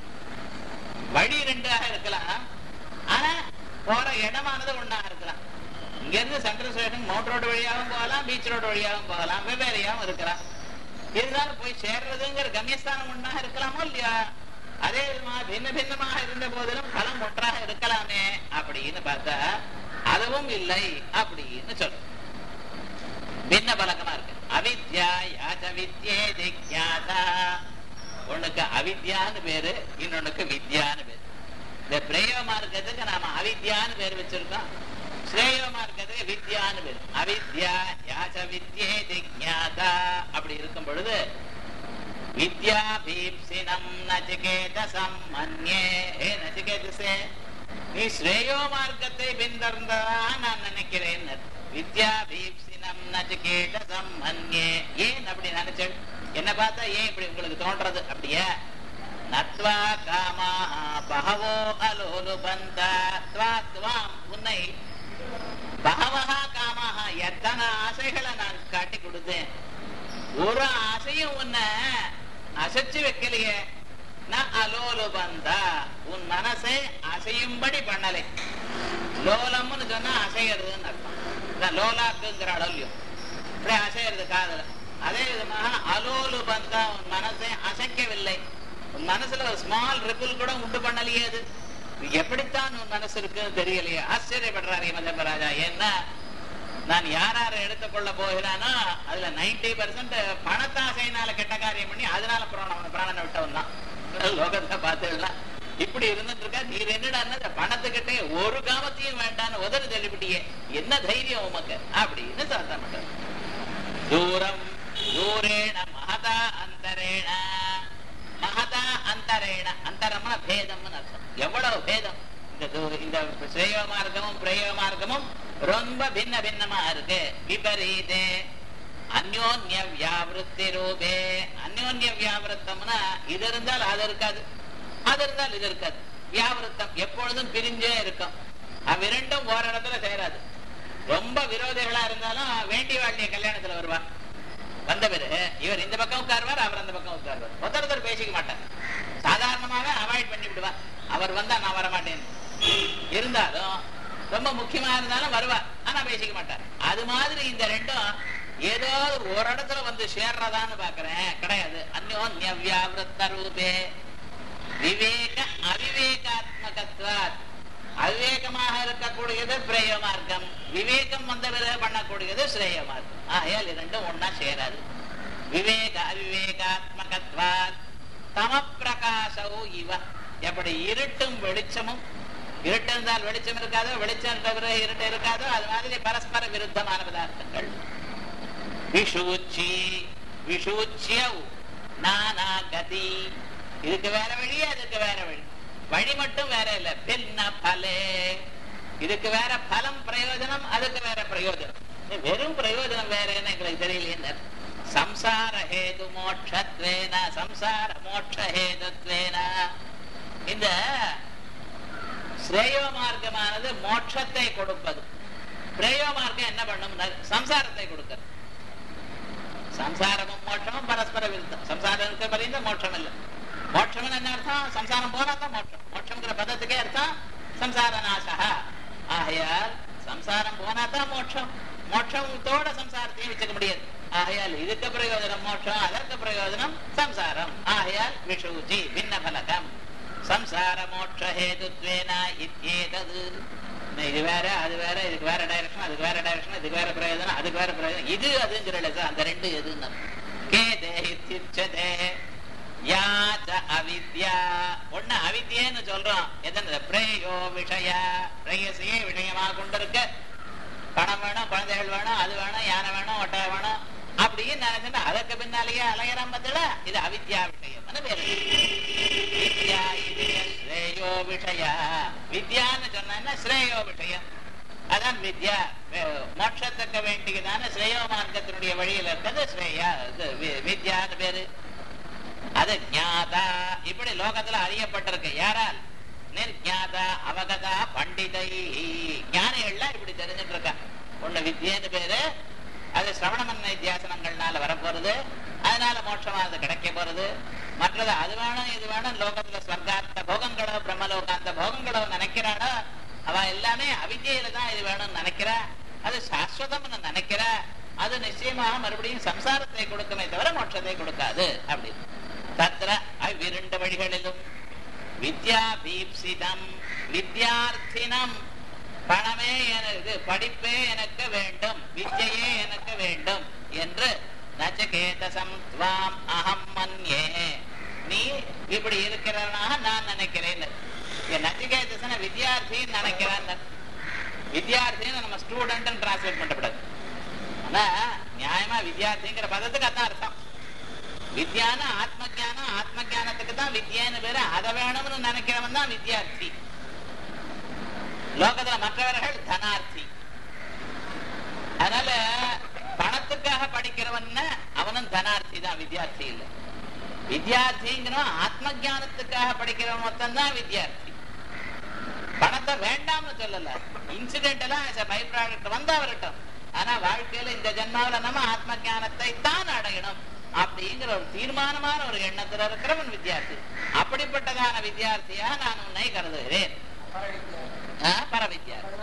வழி ரெண்டாக இருக்கலாம் ஆனா போற இடமானது ஒண்ணா இருக்கலாம் இங்க இருந்து சென்ட்ரல் ஸ்டேஷன் மவுண்ட் ரோடு வழியாகவும் போகலாம் பீச் ரோடு வழியாகவும் போகலாம் வெவ்வேறையாகவும் இருக்கலாம் இருந்தாலும் போய் சேர்றதுங்கிற கம்யஸ்தானம் ஒண்ணாக இருக்கலாமோ இல்லையா அதே விதமா பின்ன பின்னமாக இருந்த போதிலும் பலம் ஒன்றாக இருக்கலாமே அப்படின்னு பார்த்தா அதுவும் இல்லை அப்படின்னு சொல்றோம் பின்ன பலகமா இருக்கு அவித்யா யாச்ச வித்யே திக்யாதா ஒண்ணுக்கு அவித்யான்னு பேரு இன்னொன்னுக்கு வித்யான்னு பேரு இந்த பிரேய மார்க்கத்துக்கு நாம அவித்யான்னு பேர் வச்சிருக்கோம் ஸ்ரேய மார்க்கத்துக்கு வித்யான்னு பேரு அவித்யா யாச்ச வித்யே திக்யாதா அப்படி இருக்கும் பொழுது வித்யா பீப்சினம் நச்சிகேத சம்மன்யே ஹே நச்சிகேதசே நீ ஸ்ரேயோ மார்க்கத்தை பின்தொடர்ந்ததா நான் நினைக்கிறேன் வித்யா பீப்சினம் நச்சிகேத சம்மன்யே ஏன் அப்படி நினைச்சேன் என்ன பார்த்தா ஏன் இப்படி உங்களுக்கு தோன்றது அப்படியே நத்வா காமா பகவோ அலோலுபந்த த்வா த்வாம் உன்னை பகவஹா காமாக எத்தனை ஆசைகளை நான் காட்டி கொடுத்தேன் ஒரு ஆசையும் உன்னை அசைச்சு வைக்கலையே நான் அலோலு பந்தா உன் மனசை அசையும்படி பண்ணலை லோலம்னு சொன்னா அசைகிறதுன்னு அர்த்தம் இதான் லோலாக்குங்கிற அளவுலையும் இப்படி அசைகிறது காதல அதே விதமாக அலோலு பந்தா உன் மனசை அசைக்கவில்லை உன் மனசுல ஒரு ஸ்மால் ரிப்பிள் கூட உண்டு பண்ணலையே அது எப்படித்தான் உன் மனசு இருக்குன்னு தெரியலையே ஆச்சரியப்படுறாரு மதம்பராஜா ஏன்னா நான் யார் யாரை எடுத்துக்கொள்ள போகிறானோ அதுல நைன்டி பர்சன்ட் பணத்தாசையினால கெட்ட காரியம் பண்ணி அதனால பிராணம் பிராணனை விட்டவன் தான் லோகத்தை பார்த்துடலாம் இப்படி இருந்துட்டு இருக்கா நீர் என்னடா பணத்துக்கிட்டே ஒரு காமத்தையும் வேண்டான்னு உதறி தள்ளிவிட்டியே என்ன தைரியம் உமக்கு அப்படின்னு சாத்தம் பண்றாரு தூரம் தூரேண மகதா அந்தரேண மகதா அந்தரேண அந்தரம்னா பேதம்னு அர்த்தம் எவ்வளவு பேதம் இந்த தூ- இந்த ஸ்ரேய மார்க்கமும் பிரேய மார்க்கமும் ரொம்ப பின்ன பின்னமா இருக்கு விபரீதே அந்யோன்ய வியாவிருத்தி ரூபே அந்யோன்ய வியாவிருத்தம்னா இது இருந்தால் அது இருக்காது அது இருந்தால் இது இருக்காது வியாவிருத்தம் எப்பொழுதும் பிரிஞ்சே இருக்கும் அவ்விரண்டும் ஓரிடத்துல சேராது ரொம்ப விரோதிகளா இருந்தாலும் வேண்டிய வாழ்க்கைய கல்யாணத்துல வருவா வந்த பிறகு இவர் இந்த பக்கம் உட்காருவார் அவர் அந்த பக்கம் உட்காருவார் ஒருத்தர் ஒருத்தர் பேசிக்க மாட்டார் சாதாரணமாவே அவாய்ட் பண்ணி விடுவா அவர் வந்தா நான் வர மாட்டேன் இருந்தாலும் ரொம்ப முக்கியமா இருந்தாலும் வருவார் ஆனா பேசிக்க மாட்டார் அது மாதிரி இந்த ரெண்டும் ஏதோ ஒரு இடத்துல வந்து சேர்றதான்னு பாக்குறேன் கிடையாது அந்யோன்ய வியாவிருத்த ரூபே விவேக அவிவேகாத்மகத்வாத் அவிவேகமாக இருக்கக்கூடியது பிரேய மார்க்கம் விவேகம் வந்த பிறகு பண்ணக்கூடியது ஸ்ரேய மார்க்கம் ஆகையால் இரண்டும் ஒன்னா சேராது விவேக அவிவேகாத்மகத்வாத் தம பிரகாசவு இவ எப்படி இருட்டும் வெளிச்சமும் இருட்டு இருந்தால் வெளிச்சம் இருக்காதோ வெளிச்சம் தவிர இருட்டு இருக்காதோ அது மாதிரி பரஸ்பர விருத்தமான பதார்த்தங்கள் விஷூச்சி விஷூச்சியவ் நானா கதி இதுக்கு வேற வழி அதுக்கு வேற வழி வழி மட்டும் வேற இல்ல பின்ன பலே இதுக்கு வேற பலம் பிரயோஜனம் அதுக்கு வேற பிரயோஜனம் வெறும் பிரயோஜனம் வேற என்ன எங்களுக்கு தெரியலையே சம்சார ஹேது மோட்சத்வேன சம்சார மோட்ச ஹேதுத்வேன இந்த ஸ்ரேயோ மார்க்கமானது மோட்சத்தை கொடுப்பது பிரேயோ மார்க்கம் என்ன பண்ணும் சம்சாரத்தை கொடுக்கிறது சம்சாரமும் மோட்சமும் பரஸ்பர விருத்தம் சம்சாரம் இருக்க பரிந்த மோட்சம் இல்லை மோட்சம் என்ன அர்த்தம் சம்சாரம் போனா தான் மோட்சம் மோட்சம்ங்கிற பதத்துக்கே அர்த்தம் சம்சார நாசா ஆகையால் சம்சாரம் போனா தான் மோட்சம் மோட்சத்தோட சம்சாரத்தையும் வச்சுக்க முடியாது ஆகையால் இதுக்கு பிரயோஜனம் மோட்சம் அதற்கு பிரயோஜனம் சம்சாரம் ஆகையால் விஷூஜி பின்ன பலகம் சம்சார மோட்ச ஹேதுத்வேன இத்யேதது இது வேற அது வேற இதுக்கு வேற டைரக்ஷன் அதுக்கு வேற டைரக்ஷன் இதுக்கு வேற பிரயோஜனம் அதுக்கு வேற பிரயோஜனம் இது அதுங்கிற சார் அந்த ரெண்டு எதுன்னு கேதே இத்தியுச்சதே யாச்ச அவித்யா ஒண்ணு அவித்யன்னு சொல்றோம் எதன பிரேயோ விஷய பிரேயசையே விஷயமா கொண்டிருக்க பணம் வேணும் குழந்தைகள் வேணும் அது வேணும் யானை வேணும் ஒட்டை வேணும் அப்படின்னு நினைச்சுன்னா அதற்கு பின்னாலேயே அலையறான் பத்தில இது அவித்யா விஷயம் பேரு வித்யா இது ஸ்ரேயோ விஷய வித்யான்னு சொன்னா ஸ்ரேயோ விஷயம் அதான் வித்யா மோட்சத்துக்கு வேண்டியதான ஸ்ரேயோ மார்க்கத்தினுடைய வழியில் இருக்கிறது ஸ்ரேயா வித்யான்னு பேரு அது ஞாதா இப்படி லோகத்துல அறியப்பட்டிருக்கு யாரால் நிர்ஞாதா அவகதா பண்டிதை ஞானிகள்லாம் இப்படி தெரிஞ்சுட்டு இருக்கா ஒண்ணு வித்யன்னு பேரு அது சிரவணமன்ன வித்தியாசனங்கள்னால வரப்போறது அதனால மோட்சமானது கிடைக்க போறது மற்றது அது வேணும் இது வேணும் லோகத்துல ஸ்வர்காந்த போகங்களோ பிரம்மலோகாந்த போகங்களோ நினைக்கிறாடோ அவ எல்லாமே அவித்யில தான் இது வேணும்னு நினைக்கிறா அது சாஸ்வதம்னு நினைக்கிறா அது நிச்சயமாக மறுபடியும் சம்சாரத்தை கொடுக்குமே தவிர மோட்சத்தை கொடுக்காது அப்படின்னு தத்திர அவ்விரண்டு வழிகளிலும் வித்யா பீப்சிதம் வித்யார்த்தினம் பணமே எனக்கு படிப்பே எனக்கு வேண்டும் வித்யையே எனக்கு வேண்டும் என்று நச்சகேதசம் துவாம் அகம் மன்யே நீ இப்படி இருக்கிறனாக நான் நினைக்கிறேன் நச்சிகேதசன வித்யார்த்தின்னு நினைக்கிறான் வித்யார்த்தின்னு நம்ம ஸ்டூடெண்ட் டிரான்ஸ்லேட் பண்ணக்கூடாது ஆனா நியாயமா வித்யார்த்திங்கிற பதத்துக்கு அதான் அர்த்தம் வித்யான ஆத்ம ஜானம் ஆத்ம ஜானத்துக்கு தான் வித்யான்னு பேரு அதை வேணும்னு நினைக்கிறவன் தான் வித்யார்த்தி லோகத்துல மற்றவர்கள் தனார்த்தி அதனால பணத்துக்காக படிக்கிறவன் அவனும் தனார்த்தி தான் வித்யார்த்தி இல்லை வித்யார்த்திங்கிறவன் ஆத்ம ஜானத்துக்காக படிக்கிறவன் மொத்தம் தான் வித்யார்த்தி பணத்தை வேண்டாம்னு சொல்லல இன்சிடென்ட் எல்லாம் பை ப்ராடக்ட் வந்தா வரட்டும் ஆனா வாழ்க்கையில இந்த ஜென்மாவில நம்ம ஆத்ம ஜானத்தை தான் அடையணும் அப்படிங்கிற ஒரு தீர்மானமான ஒரு எண்ணத்துல இருக்கிறவன் வித்தியார்த்தி அப்படிப்பட்டதான வித்தியார்த்தியா நான் உன்னை கருதுகிறேன் பர வித்தியார்த்தி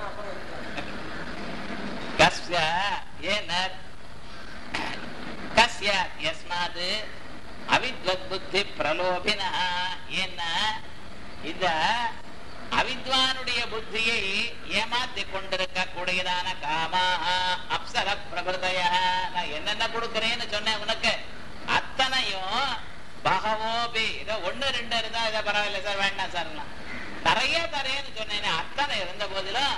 கஸ்ய ஏன கஸ்ய யஸ்மாத் அவித்வத் புத்தி பிரலோபின என்ன இந்த அவித்வானுடைய புத்தியை ஏமாத்தி கொண்டிருக்க கூடியதான காமா அப்சர பிரபுதய நான் என்னென்ன கொடுக்கிறேன்னு சொன்னேன் உனக்கு அத்தனையும் பகவோபி இதை ஒண்ணு ரெண்டு இருந்தா இதை பரவாயில்ல சார் வேண்டாம் சார் நிறைய தரேன்னு சொன்னேன் அத்தனை இருந்த போதிலும்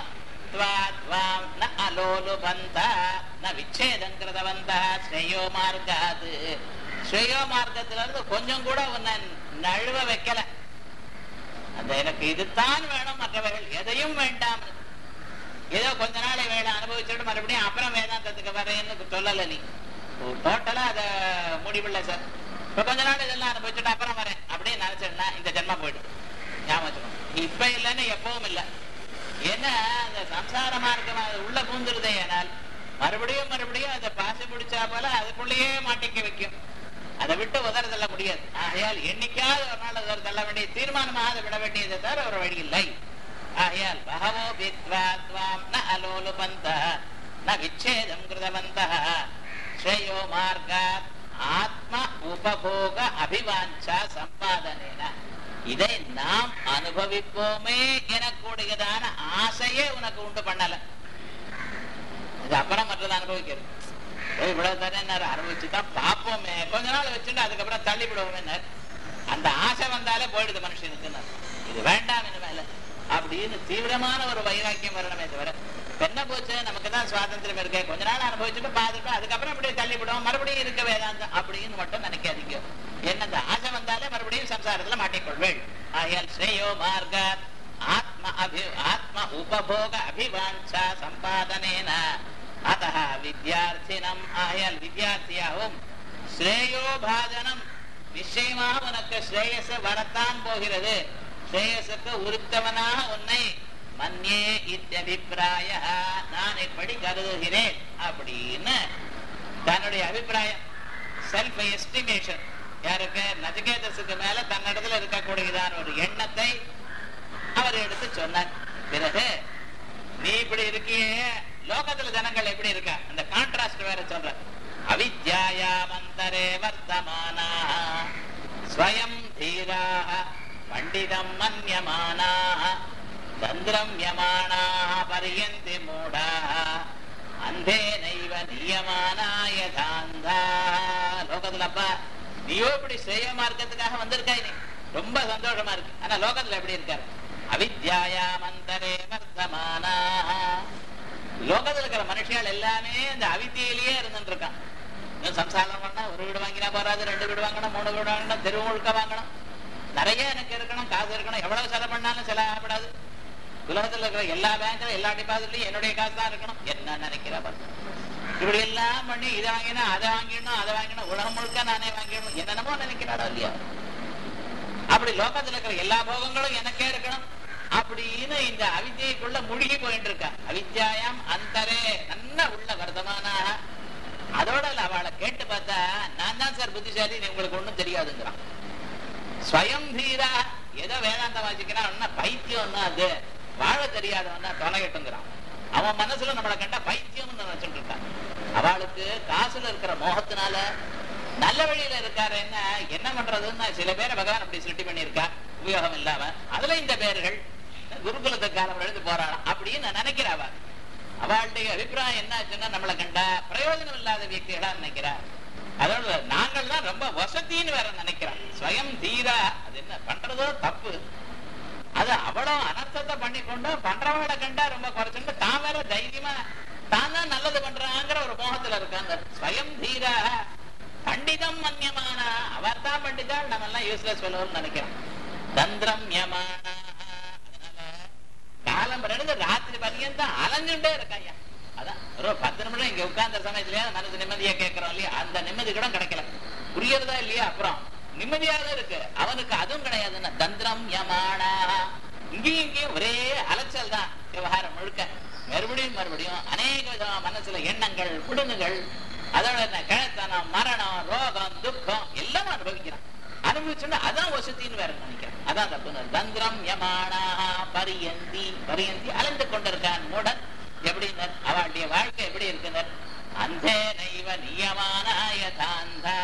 விச்சேதங்கிறதவந்த ஸ்ரேயோ மார்க்காது ஸ்ரேயோ மார்க்கத்துல இருந்து கொஞ்சம் கூட உன்னை நழுவ வைக்கல அந்த எனக்கு இதுதான் வேணும் மற்றவர்கள் எதையும் வேண்டாம் ஏதோ கொஞ்ச நாளை வேலை அனுபவிச்சுட்டு மறுபடியும் அப்புறம் வேதாந்தத்துக்கு வரேன்னு சொல்லல நீ டோட்டலா அத முடிவில்லை சார் இப்ப கொஞ்ச நாள் இதெல்லாம் அனுபவிச்சுட்டு அப்புறம் வரேன் அப்படின்னு நினைச்சேன்னா இந்த ஜென்மம் போயிடும் ஞாபகம் வச்சுக்கணும். இப்ப இல்லைன்னு எப்பவும் இல்லை ஏன்னா அந்த சம்சார மார்க்கம் அது உள்ள பூந்துருதே ஆனால் மறுபடியும் மறுபடியும் அதை பாசி பிடிச்சா போல அதுக்குள்ளேயே மாட்டிக்க வைக்கும் அதை விட்டு உதற தள்ள முடியாது ஆகையால் என்னைக்காவது ஒரு நாள் உதற தள்ள வேண்டிய தீர்மானமாக அதை விட வேண்டியதை தவிர ஒரு வழி இல்லை ஆகையால் பகவோ வித்வாத்வாம் ந அலோலுபந்த ந விச்சேதம் கிருதவந்த ஸ்ரேயோ மார்காத் ஆத்ம உபபோக அபிவாஞ்சா சம்பாதனேன இதை நாம் அனுபவிப்போமே எனக்கூடியதான ஆசையே உனக்கு உண்டு பண்ணல இது அப்புறம் மற்றதை அனுபவிக்கிறது ஓ, இவ்வளவு தானே நான் அனுபவிச்சுதான் பார்ப்போமே கொஞ்ச நாள் வச்சுட்டு அதுக்கப்புறம் தள்ளி விடுவோமே அந்த ஆசை வந்தாலே போயிடுது மனுஷனுக்கு இது வேண்டாம் இனிமேல அப்படின்னு தீவிரமான ஒரு வைராக்கியம் வரணுமே தவிர இப்ப என்ன போச்சு நமக்கு தான் சுவாதந்திரம் இருக்கு கொஞ்ச நாள் அனுபவிச்சுட்டு பார்த்துட்டு அதுக்கப்புறம் அப்படியே தள்ளி விடுவோம் மறுபடியும் இருக்க வேதாந்தம் அப்படின்னு மட்டும் நினைக்காதீங்க என்ன அந்த ஆசை வந்தாலே மறுபடியும் சம்சாரத்துல மாட்டிக்கொள்வேள் ஆகையால் ஸ்ரேயோ மார்க ஆத்ம அபி ஆத்ம உபபோக அபிவாஞ்சா சம்பாதனேன அத்த வித்யார்த்தினம் ஆகையால் வித்யார்த்தியாகவும் ஸ்ரேயோ பாஜனம் நிச்சயமாக உனக்கு ஸ்ரேயஸ் வரத்தான் போகிறது ஸ்ரேயஸுக்கு உருத்தவனாக உன்னை மன்யே இத்தியபிப்பிராய நான் இப்படி கருதுகிறேன் அப்படின்னு தன்னுடைய அபிப்பிராயம் செல்ஃப் எஸ்டிமேஷன் யாருக்கு நஜகேதஸுக்கு மேல தன்னிடத்துல இருக்கக்கூடியதான ஒரு எண்ணத்தை அவர் எடுத்து சொன்னார் பிறகு நீ இப்படி இருக்கியே லோகத்துல ஜனங்கள் எப்படி இருக்கா அந்த கான்ட்ராஸ்ட் வேற சொல்ற அவித்யாயாமந்தரே வர்த்தமானா ஸ்வயம் தீராக பண்டிதம் மன்யமானாக தந்திரம்யமானாக பரியந்தி மூடாக அந்தே நைவ நியமானாய தாந்தா லோகத்துல அப்பா நீயோ இப்படி ஸ்ரேய மார்க்கத்துக்காக வந்திருக்காய் நீ ரொம்ப சந்தோஷமா இருக்கு ஆனா லோகத்துல எப்படி இருக்காரு அவித்யாயாமந்தரே வர்த்தமானா லோகத்துல இருக்கிற மனுஷியால் எல்லாமே இந்த அவித்தியிலேயே இருந்துட்டு இருக்கான் இன்னும் சம்சாரம் பண்ணா ஒரு வீடு வாங்கினா போறாது ரெண்டு வீடு வாங்கணும் மூணு வீடு வாங்கணும் தெரு முழுக்க வாங்கணும் நிறைய எனக்கு இருக்கணும் காசு இருக்கணும் எவ்வளவு செலவு பண்ணாலும் செலவாகப்படாது உலகத்துல இருக்கிற எல்லா பேங்க்ல எல்லா டிபாசிட்லயும் என்னுடைய காசு தான் இருக்கணும் என்ன நினைக்கிறா பாருங்க இப்படி எல்லாம் பண்ணி இதை வாங்கினா அதை வாங்கிடணும் அதை வாங்கிடணும் உலகம் முழுக்க நானே வாங்கிடணும் என்னென்னமோ நினைக்கிறாடா இல்லையா அப்படி லோகத்துல இருக்கிற எல்லா போகங்களும் எனக்கே இருக்கணும் அப்படின்னு இந்த அவித்யைக்குள்ள முழுகி போயிட்டு இருக்கா அவித்யாயாம் அந்தரே நல்ல உள்ள வர்த்தமானாக அதோட இல்ல அவளை கேட்டு பார்த்தா நான் தான் சார் புத்திசாலி நீ உங்களுக்கு ஒண்ணும் தெரியாதுங்கிறான் ஸ்வயம் தீரா ஏதோ வேதாந்தம் வாசிக்கிறான் ஒன்னா பைத்தியம் தான் அது வாழ தெரியாதவன் தான் தொலைகட்டுங்கிறான் அவன் மனசுல நம்மளை கண்டா பைத்தியம்னு நினைச்சுட்டு இருக்கான் அவளுக்கு காசுல இருக்கிற மோகத்தினால நல்ல வழியில இருக்காரு என்ன என்ன பண்றதுன்னு சில பேரை பகவான் அப்படி சிருஷ்டி பண்ணியிருக்கா உபயோகம் இல்லாம அதுல இந்த பேர்கள் குருகுலத்து காலம் எழுந்து போறாளாம் அப்படின்னு நினைக்கிறவ அவளுடைய அபிப்பிராயம் என்ன ஆச்சுன்னா நம்மளை கண்டா பிரயோஜனம் இல்லாத வியக்திகளா நினைக்கிறா அதோட நாங்கள் தான் ரொம்ப வசதின்னு வேற நினைக்கிறோம் ஸ்வயம் தீரா அது என்ன பண்றதோ தப்பு அது அவ்வளவு அனர்த்தத்தை பண்ணி கொண்டு பண்றவங்களை கண்டா ரொம்ப குறைச்சுட்டு தான் வேற தைரியமா தான் தான் நல்லது பண்றாங்கிற ஒரு மோகத்துல இருக்காங்க ஸ்வயம் தீரா பண்டிதம் மன்யமான அவர் தான் பண்டிதால் நம்ம எல்லாம் யூஸ்லெஸ் சொல்லுவோம்னு நினைக்கிறோம் தந்திரம் யமான அதனால காலம் ரெண்டு ராத்திரி பரியந்தம் அலைஞ்சுட்டே இருக்காய்யா அதான் ஒரு பத்து நிமிடம் இங்க உட்கார்ந்த சமயத்திலேயே மனசு நிம்மதியா கேட்கிறோம் இல்லையா அந்த நிம்மதி கூட கிடைக்கல புரியறதா இல்லையா அப்புறம் நிம்மதியாக இருக்கு அவனுக்கு அதுவும் கிடையாதுன்னா தந்திரம் யமானா இங்கேயும் இங்கேயும் ஒரே அலைச்சல் தான் விவகாரம் முழுக்க மறுபடியும் மறுபடியும் அநேக விதமான மனசுல எண்ணங்கள் குடுங்குகள் அதோட என்ன கிழத்தனம் மரணம் ரோகம் துக்கம் எல்லாம் அனுபவிக்கிறான் அனுபவிச்சுன்னா அதான் வசதின்னு வேற நினைக்கிறேன் அதான் தப்பு தந்திரம் யமானா பரியந்தி பரியந்தி அலைந்து கொண்டிருக்கான் மூடன் எப்படினர் அவளுடைய வாழ்க்கை எப்படி இருக்குனர் அந்த நைவ நியமானாய தாந்தா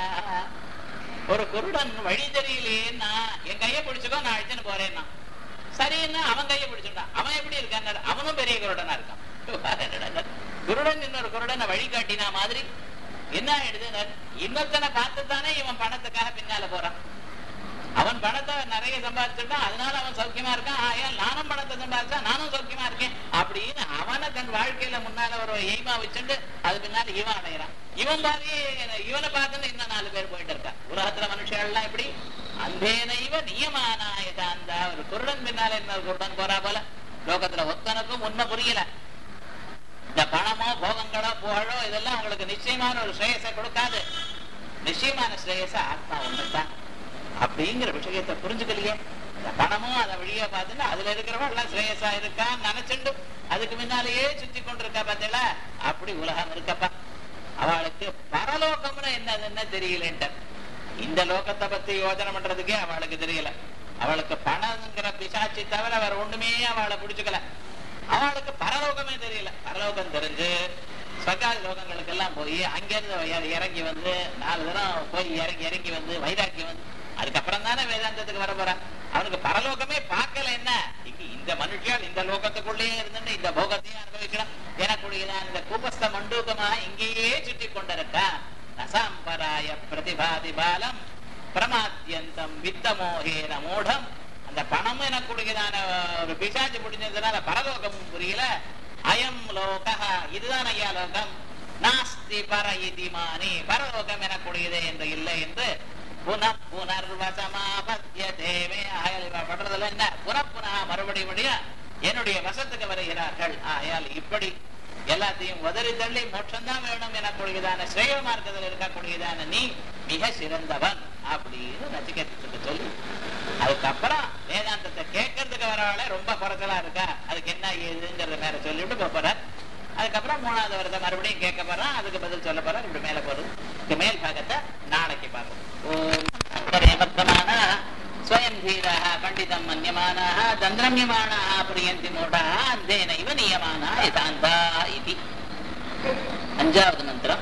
ஒரு குருடன் வழி தெரியலையேன்னா என் கையை பிடிச்சுக்கோ நான் அழைச்சுன்னு போறேன்னா சரின்னா அவன் கையை பிடிச்சுட்டான் அவன் எப்படி இருக்கான் அவனும் பெரிய குருடனா இருக்கான் குருடன் இன்னொரு குருடனை வழி காட்டினா மாதிரி என்ன ஆயிடுது இன்னொருத்தனை பார்த்துத்தானே இவன் பணத்துக்காக பின்னால போறான் அவன் பணத்தை நிறைய சம்பாதிச்சுட்டான் அதனால அவன் சௌக்கியமா இருக்கான் ஆயால் நானும் பணத்தை சம்பாதிச்சா நானும் சௌக்கியமா இருக்கேன் அப்படின்னு அவனை தன் வாழ்க்கையில முன்னால ஒரு எய்மா வச்சுட்டு அது பின்னால இவன் அடையிறான் இவன் பாதி இவனை பார்த்துன்னு இன்னும் நாலு பேர் போயிட்டு இருக்கான் உலகத்துல மனுஷங்கள்லாம் எப்படி அந்தேனைவ நியமானாயதாந்தா ஒரு குருடன் பின்னால இன்னொரு குருடன் போறா போல லோகத்துல ஒத்தனுக்கும் உண்மை புரியல இந்த பணமோ போகங்களோ புகழோ இதெல்லாம் உங்களுக்கு நிச்சயமான ஒரு ஸ்ரேயஸை கொடுக்காது நிச்சயமான ஸ்ரேயச ஆத்மா ஒண்ணுதான் அப்படிங்கிற விஷயத்தை புரிஞ்சுக்கலையே இந்த பணமும் அதை வழியா பார்த்துட்டு அதுல இருக்கிறவன் எல்லாம் ஸ்ரேயசா இருக்கான்னு நினைச்சுண்டு அதுக்கு முன்னாலேயே சுத்தி கொண்டிருக்கா பார்த்தீங்களா அப்படி உலகம் இருக்கப்பா அவளுக்கு பரலோகம்னு என்னதுன்னு தெரியலன்ட்ட இந்த லோகத்தை பத்தி யோசனை பண்றதுக்கே அவளுக்கு தெரியல அவளுக்கு பணம்ங்கிற பிசாச்சி தவிர வேற ஒண்ணுமே அவளை பிடிச்சுக்கல அவளுக்கு பரலோகமே தெரியல பரலோகம் தெரிஞ்சு சகாதி லோகங்களுக்கு எல்லாம் போய் அங்கிருந்து இற- இறங்கி வந்து நாலு தரம் போய் இறங்கி இறங்கி வந்து வைராக்கியம் வந்து அதுக்கப்புறம் தானே வேதாந்தத்துக்கு வர போறான் அவனுக்கு பரலோகமே பார்க்கல என்ன இங்க இந்த மனுஷியால் இந்த லோகத்துக்குள்ளேயே இருந்து இந்த போகத்தையும் அனுபவிக்கணும் எனக்குரியதான் இந்த கூபஸ்த மண்டூகமா இங்கேயே சுற்றி கொண்டிருக்கா நசாம்பராய பிரதிபாதி பாலம் பிரமாத்தியந்தம் வித்தமோகேன மூடம் அந்த பணம் எனக்குரியதான ஒரு பிசாச்சு முடிஞ்சதுனால பரலோகமும் புரியல அயம் லோக இதுதான் ஐயா லோகம் நாஸ்தி பர இதிமானி பரலோகம் எனக்குரியது என்று இல்லை என்று புன புனர்வசமாபத்திய தேவே ஆயால் இவ படுறதுல என்ன புனப்புனா மறுபடி மறுபடியும் என்னுடைய வசத்துக்கு வருகிறார்கள் ஆயால் இப்படி எல்லாத்தையும் உதறி தள்ளி மோட்சம்தான் வேணும் எனக்கூடியதான ஸ்ரேய மார்க்கத்தில் இருக்கக்கூடியதான நீ மிக சிறந்தவன் அப்படின்னு நச்சிகேதத்துக்கு சொல்லி அதுக்கப்புறம் வேதாந்தத்தை கேட்கறதுக்கு வரவாளே ரொம்ப குறைச்சலா இருக்கா அதுக்கு என்ன ஏதுங்கிறத மேல சொல்லிவிட்டு போறார் அதுக்கப்புறம் மூணாவது வருஷம் மறுபடியும் கேட்க போறான் அதுக்கு பதில் சொல்ல போறார் இப்படி மேல போறது இதுக்கு மேல் பாகத்தை நாளைக்கு பார்ப்போம் ஓம் வர்த்தமான ஸ்வயம் தீராः பண்டிதம் மன்யமானாः தந்திரம்யமானாः பிரியந்தி மூடாः அந்தேனைவ நியமானா யதாந்தா இதி அஞ்சாவது மந்திரம்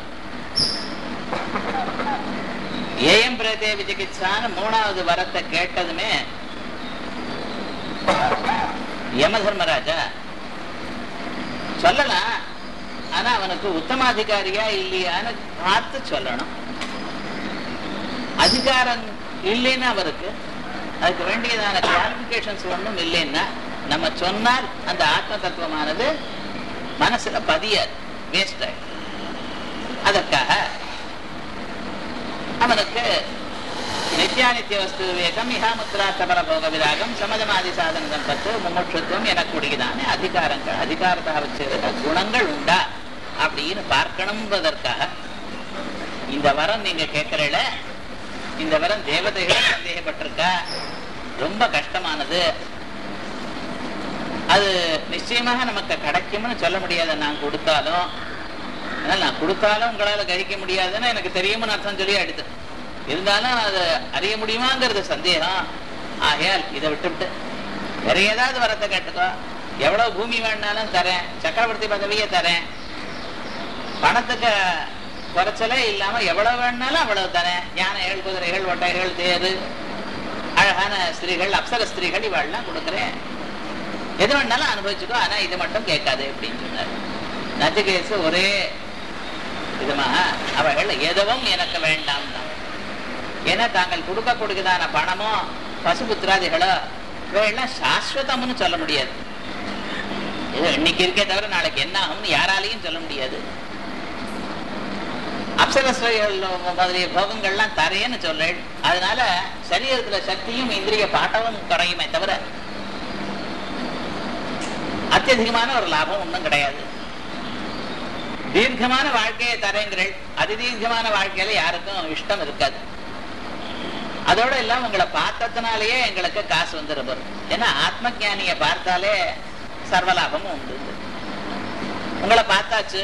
ஏயம் பிரதே விசிகிச்சான்னு மூணாவது வரத்தை கேட்டதுமே யம தர்மராஜா சொல்லலாம் ஆனா அவனுக்கு உத்தமாதிகாரியா இல்லையான்னு பார்த்து சொல்லணும் அதிகாரம் இல்லைன்னா அவருக்கு அதுக்கு வேண்டியதான குவாலிபிகேஷன்ஸ் ஒன்றும் இல்லைன்னா நம்ம சொன்னால் அந்த ஆத்ம தத்துவமானது மனசுல பதியாது வேஸ்ட் ஆயிடும் அதற்காக அவனுக்கு நித்யானித்திய வஸ்து விவேகம் மிகாமுத்ரா சபல போக விராகம் சமதமாதி சாதன சம்பத்து முமுட்சுத்துவம் எனக்கூடியதான அதிகாரங்கள் அதிகாரத்தாக வச்சிருக்க குணங்கள் உண்டா அப்படின்னு பார்க்கணும்பதற்காக இந்த வரம் நீங்க கேட்கறல இந்த வரம் தேவதைகள் சந்தேகப்பட்டிருக்கா ரொம்ப கஷ்டமானது அது நிச்சயமாக நமக்கு கிடைக்கும்னு சொல்ல முடியாது நான் கொடுத்தாலும் அதனால நான் கொடுத்தாலும் உங்களால கழிக்க முடியாதுன்னு எனக்கு தெரியும்னு அர்த்தம் சொல்லி அடுத்து இருந்தாலும் அது அறிய முடியுமாங்கிறது சந்தேகம் ஆகையால் இதை விட்டுவிட்டு வேற ஏதாவது வரத்தை கேட்டுக்கோ எவ்வளவு பூமி வேணாலும் தரேன் சக்கரவர்த்தி பதவியை தரேன் பணத்துக்கு குறைச்சலே இல்லாம எவ்வளவு வேணாலும் அவ்வளவு தரேன் யானை ஏழு குதிரைகள் ஒட்டைகள் தேரு அழகான ஸ்திரீகள் அப்சர ஸ்திரீகள் இவாள்லாம் கொடுக்குறேன் எது வேணாலும் அனுபவிச்சுக்கோ ஆனா இது மட்டும் கேட்காது அப்படின்னு சொன்னார் நச்சிகேசு ஒரே விதமாக அவர்கள் எதுவும் எனக்கு வேண்டாம் தான் ஏன்னா தாங்கள் கொடுக்க கொடுக்கதான பணமோ பசுபுத்திராதிகளோ இவையெல்லாம் சாஸ்வதம்னு சொல்ல முடியாது ஏதோ இன்னைக்கு இருக்கே தவிர நாளைக்கு என்ன ஆகும்னு யாராலையும் சொல்ல முடியாது அப்சரஸ்வர்கள் முதலிய போகங்கள்லாம் தரேன்னு சொல்றேன் அதனால சரீரத்துல சக்தியும் இந்திரிய பாட்டமும் குறையுமே தவிர அத்தியதிகமான ஒரு லாபம் ஒன்றும் கிடையாது தீர்க்கமான வாழ்க்கையை தரேங்கிறேன் அதிதீர்க்கமான வாழ்க்கையில யாருக்கும் இஷ்டம் இருக்காது அதோட எல்லாம் உங்களை பார்த்ததுனாலேயே எங்களுக்கு காசு வந்துடும் வரும் ஏன்னா ஆத்ம ஞானிய பார்த்தாலே சர்வலாபமும் உண்டு உங்களை பார்த்தாச்சு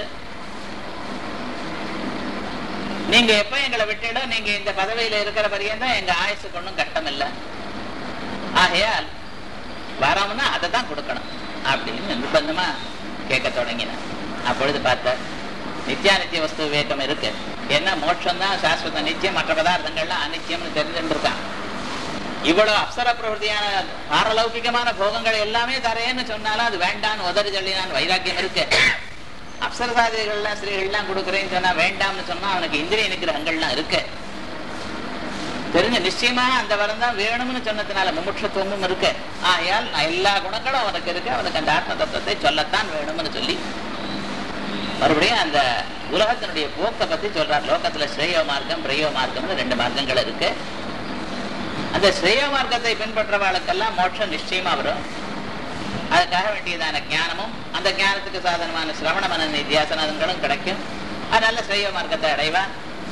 நீங்க எப்ப எங்களை விட்டுடும் நீங்க இந்த பதவியில இருக்கிற பரியந்தான் எங்க ஆயுசுக்கு ஒன்றும் கட்டம் இல்லை ஆகையால் வரோம்னா அதை தான் கொடுக்கணும் அப்படின்னு நிர்பந்தமா கேட்க தொடங்கினார் அப்பொழுது பார்த்தார் நித்தியானித்திய வஸ்து விவேகம் இருக்கு என்ன மோட்சம் தான் சாஸ்வத நித்தியம் மற்ற பதார்த்தங்கள்லாம் அநித்தியம்னு தெரிஞ்சுருக்கான் இவ்வளவு அப்சர பிரவருத்தியான பாரலௌகிகமான போகங்கள் எல்லாமே தரேன்னு சொன்னாலும் அது வேண்டான்னு உதறி தள்ளினான் வைராக்கியம் இருக்கு அப்சரசாதிகள்லாம் ஸ்திரீகள்லாம் கொடுக்குறேன்னு சொன்னா வேண்டாம்னு சொன்னா அவனுக்கு இந்திரிய நிகிரகங்கள்லாம் இருக்கு தெரிஞ்ச நிச்சயமா அந்த வரம் தான் வேணும்னு சொன்னதுனால முமுட்சத்துவமும் இருக்கு ஆகையால் நான் எல்லா குணங்களும் அவனுக்கு இருக்கு அவனுக்கு அந்த ஆத்ம தத்துவத்தை சொல்லத்தான் வேணும்னு சொல்லி மறுபடியும் அந்த உலகத்தினுடைய போக்கை பத்தி சொல்றார் லோகத்துல ஸ்ரேயோ மார்க்கம் பிரயோ மார்க்கம்னு ரெண்டு மார்க்கங்கள் இருக்கு அந்த ஸ்ரேயோ மார்க்கத்தை பின்பற்றவாளுக்கெல்லாம் மோட்சம் நிச்சயமா வரும் அதுக்காக வேண்டியதான ஞானமும் அந்த ஞானத்துக்கு சாதனமான சிரவண மன நித்தியாசனங்களும் கிடைக்கும் அதனால ஸ்ரேய மார்க்கத்தை அடைவான்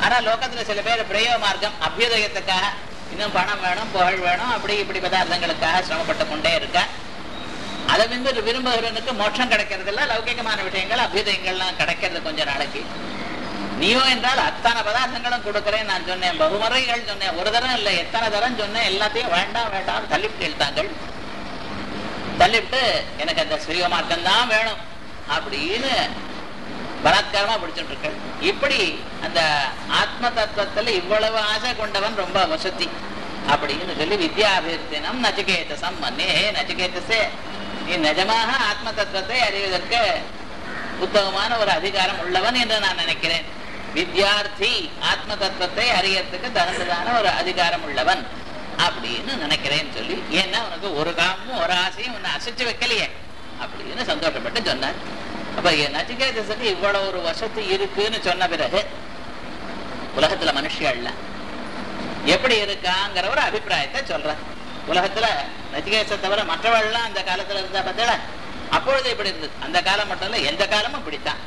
ஆனா லோகத்துல சில பேர் பிரயோக மார்க்கம் அபியுதயத்துக்காக இன்னும் பணம் வேணும் புகழ் வேணும் அப்படி இப்படி பதார்த்தங்களுக்காக சிரமப்பட்டு கொண்டே இருக்க அதை வந்து விரும்புகிறவனுக்கு மோட்சம் கிடைக்கிறது இல்ல லௌகிகமான விஷயங்கள் அபியுதயங்கள்லாம் கிடைக்கிறது கொஞ்ச நாளைக்கு நீயோ என்றால் அத்தனை பதார்த்தங்களும் கொடுக்கிறேன் நான் சொன்னேன் பகுமுறைகள் சொன்னேன் ஒரு தரம் இல்லை எத்தனை தரம் சொன்னேன் எல்லாத்தையும் வேண்டாம் வேண்டாம் தள்ளிவிட்டு இழுத்தாங்கள் தள்ளிவிட்டு எனக்கு அந்த ஸ்ரீவ மார்க்கம் தான் வேணும் அப்படின்னு பலாத்காரமா பிடிச்சிட்டு இருக்க இப்படி அந்த ஆத்ம தத்துவத்துல இவ்வளவு ஆசை கொண்டவன் ரொம்ப வசதி அப்படின்னு சொல்லி வித்யாபிர்த்தினம் நச்சிகேதசம் மன்னே நச்சிகேதசே நீ நிஜமாக ஆத்ம தத்துவத்தை அறிவதற்கு உத்தமமான ஒரு அதிகாரம் உள்ளவன் என்று நான் நினைக்கிறேன் வித்யார்த்தி ஆத்ம தத்துவத்தை அறியறதுக்கு தகுந்ததான ஒரு அதிகாரம் உள்ளவன் அப்படின்னு நினைக்கிறேன்னு சொல்லி ஏன்னா உனக்கு ஒரு காமமும் ஒரு ஆசையும் உன்னை அசைச்சு வைக்கலையே அப்படின்னு சந்தோஷப்பட்டு சொன்னார் அப்ப என் நச்சிகேதஸுக்கு இவ்வளவு ஒரு வசதி இருக்குன்னு சொன்ன பிறகு உலகத்துல மனுஷியல்ல எப்படி இருக்காங்கிற ஒரு அபிப்பிராயத்தை சொல்றேன் உலகத்துல நச்சிகேச தவிர மற்றவள்லாம் அந்த காலத்துல இருந்தா பார்த்தல அப்பொழுது இப்படி இருந்தது அந்த காலம் மட்டும் இல்ல எந்த காலமும் இப்படித்தான்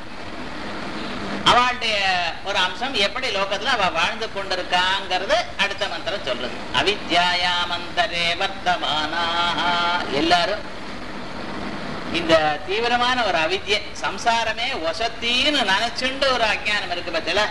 அவளுடைய ஒரு அம்சம் எப்படி லோகத்துல அவ வாழ்ந்து கொண்டிருக்காங்கிறது அடுத்த மந்திரம் சொல்றது அவித்யாயாமந்தரே வர்த்தமானா எல்லாரும் இந்த தீவிரமான ஒரு அவித்யை சம்சாரமே வசத்தின்னு நினைச்சுண்டு ஒரு அஜ்ஞானம் இருக்கு பத்தில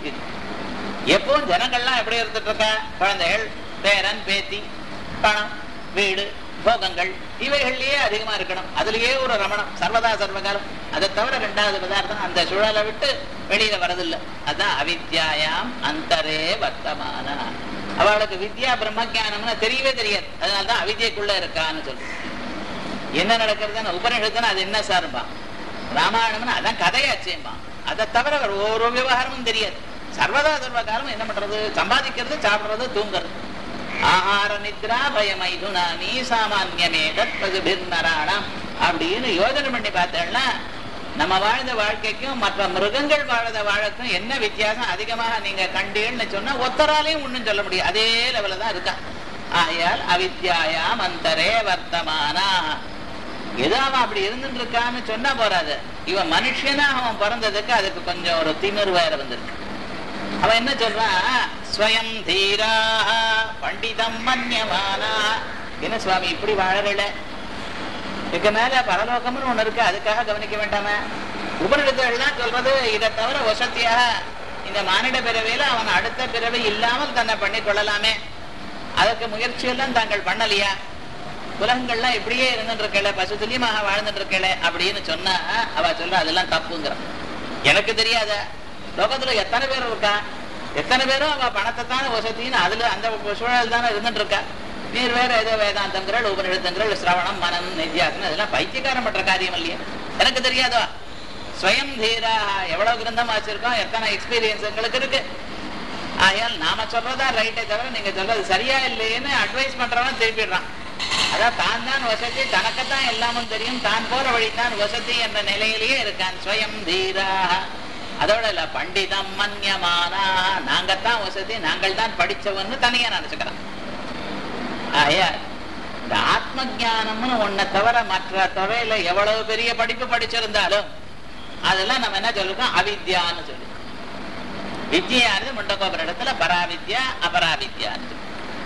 எப்பவும் ஜனங்கள்லாம் எப்படி இருந்துட்டு இருக்கா குழந்தைகள் பேரன் பேத்தி பணம் வீடு போகங்கள் இவைகள்லயே அதிகமா இருக்கணும் அதுலயே ஒரு ரமணம் சர்வதா சர்வகாலம் அதை தவிர ரெண்டாவது பதார்த்தம் அந்த சூழலை விட்டு வெளியில வரதில்லை அதான் அவித்யாயாம் அந்தரே வர்த்தமான அவளுக்கு வித்யா பிரம்மஜானம்னு தெரியவே தெரியாது அதனாலதான் அவித்யக்குள்ள இருக்கான்னு சொல்லு என்ன நடக்கிறதுன்னு உபநிஷத்துன்னு அது என்ன சார்பா ராமாயணம்னு அதான் கதையாச்சேம்பா அதை தவிர வேற ஒரு விவகாரமும் தெரியாது சர்வதா சர்வ காலம் என்ன பண்றது சம்பாதிக்கிறது சாப்பிடுறது தூங்குறது ஆஹார நித்ரா பயமைதுனா நீ சாமான்யமே தத்பதுபிர்நராணம் அப்படின்னு யோஜனை பண்ணி பார்த்தேன்னா நம்ம வாழ்ந்த வாழ்க்கைக்கும் மற்ற மிருகங்கள் வாழ்ந்த வாழக்கும் என்ன வித்தியாசம் அதிகமாக நீங்க கண்டீன்னு சொன்னா ஒத்தராலையும் ஒண்ணும் சொல்ல முடியும் அதே லெவல தான் இருக்கா ஆயால் அவித்யாயாம் அந்தரே வர்த்தமானா ஏதோ அவன் அப்படி இருந்துட்டு இருக்கான்னு சொன்னா போறாது இவன் மனுஷனா அவன் பிறந்ததுக்கு அதுக்கு கொஞ்சம் ஒரு திமிர் வேற வந்திருக்கு அவன் என்ன சொல்றான் ஸ்வயம் தீரா பண்டிதம் மன்யமானா என்ன சுவாமி இப்படி வாழறல இதுக்கு மேல பரலோகம்னு ஒண்ணு இருக்கு அதுக்காக கவனிக்க வேண்டாம உபநிடத்தெல்லாம் சொல்றது இதை தவிர வசதியாக இந்த மானிட பிறவியில அவன் அடுத்த பிறவி இல்லாமல் தன்னை பண்ணி கொள்ளலாமே அதற்கு முயற்சி எல்லாம் தாங்கள் பண்ணலையா உலகங்கள்லாம் இப்படியே இருந்துட்டு இருக்கல பசு துல்லியமாக வாழ்ந்துட்டு இருக்கல அப்படின்னு சொன்னா அவ சொல்ற அதெல்லாம் தப்புங்கிறான் எனக்கு தெரியாத லோகத்துல எத்தனை பேர் இருக்கா எத்தனை பேரும் அவ பணத்தை தானே வசதின்னு அதுல அந்த சூழல் தானே இருந்துட்டு இருக்கா நீர் வேற ஏதோ வேதாந்தங்கள் உபநிடத்தங்கள் சிரவணம் மனம் நித்தியாசனம் இதெல்லாம் பைத்தியக்காரம் பண்ற காரியம் இல்லையே எனக்கு தெரியாதோ ஸ்வயம் தீரா எவ்வளவு கிரந்தம் வச்சிருக்கோம் எத்தனை எக்ஸ்பீரியன்ஸ் எங்களுக்கு இருக்கு ஆயால் நாம சொல்றதா ரைட்டே தவிர நீங்க சொல்றது சரியா இல்லையேன்னு அட்வைஸ் பண்றவன் திருப்பிடுறான் அதான் தான் தான் வசதி தனக்குத்தான் எல்லாமும் தெரியும் தான் போற வழிதான் வசதி என்ற நிலையிலேயே இருக்கான் ஸ்வயம் தீரா அதோட இல்ல பண்டிதம் மன்யமானா நாங்கத்தான் வசதி நாங்கள் தான் படிச்சவன்னு தனியா நினைச்சுக்கிறான் ஆயா இந்த ஆத்ம ஜானம்னு ஒன்ன தவிர மற்ற துறையில எவ்வளவு பெரிய படிப்பு படிச்சிருந்தாலும் அதெல்லாம் நம்ம என்ன சொல்லிருக்கோம் அவித்யான்னு சொல்லி வித்யானது முண்டகோபுர இடத்துல பராவித்யா அபராவித்யான்னு சொல்லி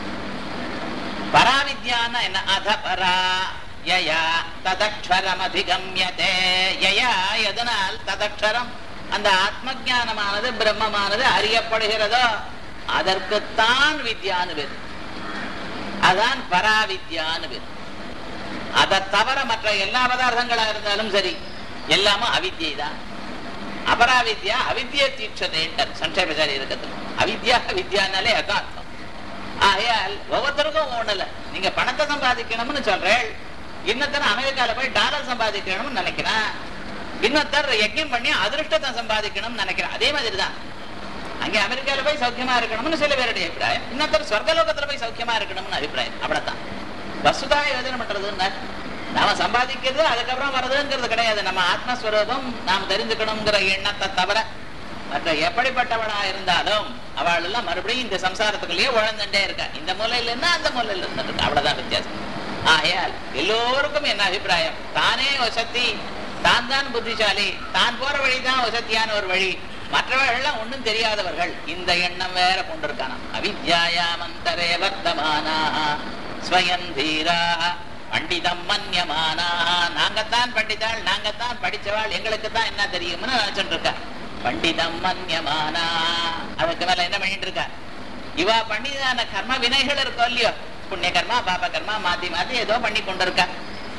பராவித்யான என்ன அத பரா யயா ததக்ஷரம் அதிகம்யதே யயா எதனால் ததக்ஷரம் அந்த ஆத்ம ஜானமானது பிரம்மமானது அறியப்படுகிறதோ அதற்குத்தான் வித்யான்னு பேர் அதான் பராவித்யான்னு பேர் அதை தவிர மற்ற எல்லா பதார்த்தங்களா இருந்தாலும் சரி எல்லாமும் அவித்யை தான் அபராவித்யா அவித்ய தீட்சதேன்டர் சண்டேபச்சாரி இருக்கிறது அவித்யா வித்யானாலே அதான் அர்த்தம் ஆகையால் ஒவ்வொருத்தருக்கும் ஒண்ணுல நீங்க பணத்தை சம்பாதிக்கணும்னு சொல்றேன் இன்னத்தர் அமெரிக்கால போய் டாலர் சம்பாதிக்கணும்னு நினைக்கிறான் இன்னொருத்தர் யஜ்யம் பண்ணி அதிருஷ்டத்தை சம்பாதிக்கணும்னு நினைக்கிறான் அதே மாதிரி தான் அங்கே அமெரிக்கால போய் சௌக்கியமா இருக்கணும்னு சில பேருடைய அபிப்பிராயம் இன்னொருத்தர் சொர்க்கலோகத்துல போய் சௌக்கியமா இருக்கணும்னு அபிப்பிராயம் அப்படித்தான் வசுதா யோஜனை பண்றதுன்னு நாம சம்பாதிக்கிறது அதுக்கப்புறம் வர்றதுங்கிறது கிடையாது நம்ம ஆத்மஸ்வரூபம் நாம் தெரிஞ்சுக்கணுங்கிற எண்ணத்தை தவிர மற்ற எப்படிப்பட்டவனா இருந்தாலும் அவள் எல்லாம் மறுபடியும் இந்த சம்சாரத்துக்குள்ளேயே உழந்துட்டே இருக்கா இந்த மூலையில இருந்தா அந்த மூலையில இருந்துட்டு அவ்வளவுதான் வித்தியாசம் ஆகையால் எல்லோருக்கும் என்ன அபிப்பிராயம் தானே வசதி தான் தான் புத்திசாலி தான் போற வழிதான் வசதியான ஒரு வழி மற்றவர்கள் ஒண்ணும் தெரியாதவர்கள் இந்த எண்ணம் வேற கொண்டிருக்கானாம் அவித்யாயாமந்தரே வர்த்தமானா ஸ்வயம் தீரா பண்டிதம் மன்யமானா நாங்கத்தான் பண்டிதாள் நாங்கத்தான் படிச்சவாள் எங்களுக்கு தான் என்ன தெரியும்னு நினைச்சுட்டு இருக்கா பண்டிதம் மன்யமானா அதுக்கு மேல என்ன பண்ணிட்டு இருக்கா இவா பண்ணிதான கர்ம வினைகள் இருக்கோ இல்லையோ புண்ணிய கர்மா பாப கர்மா மாத்தி மாத்தி ஏதோ பண்ணி கொண்டிருக்கா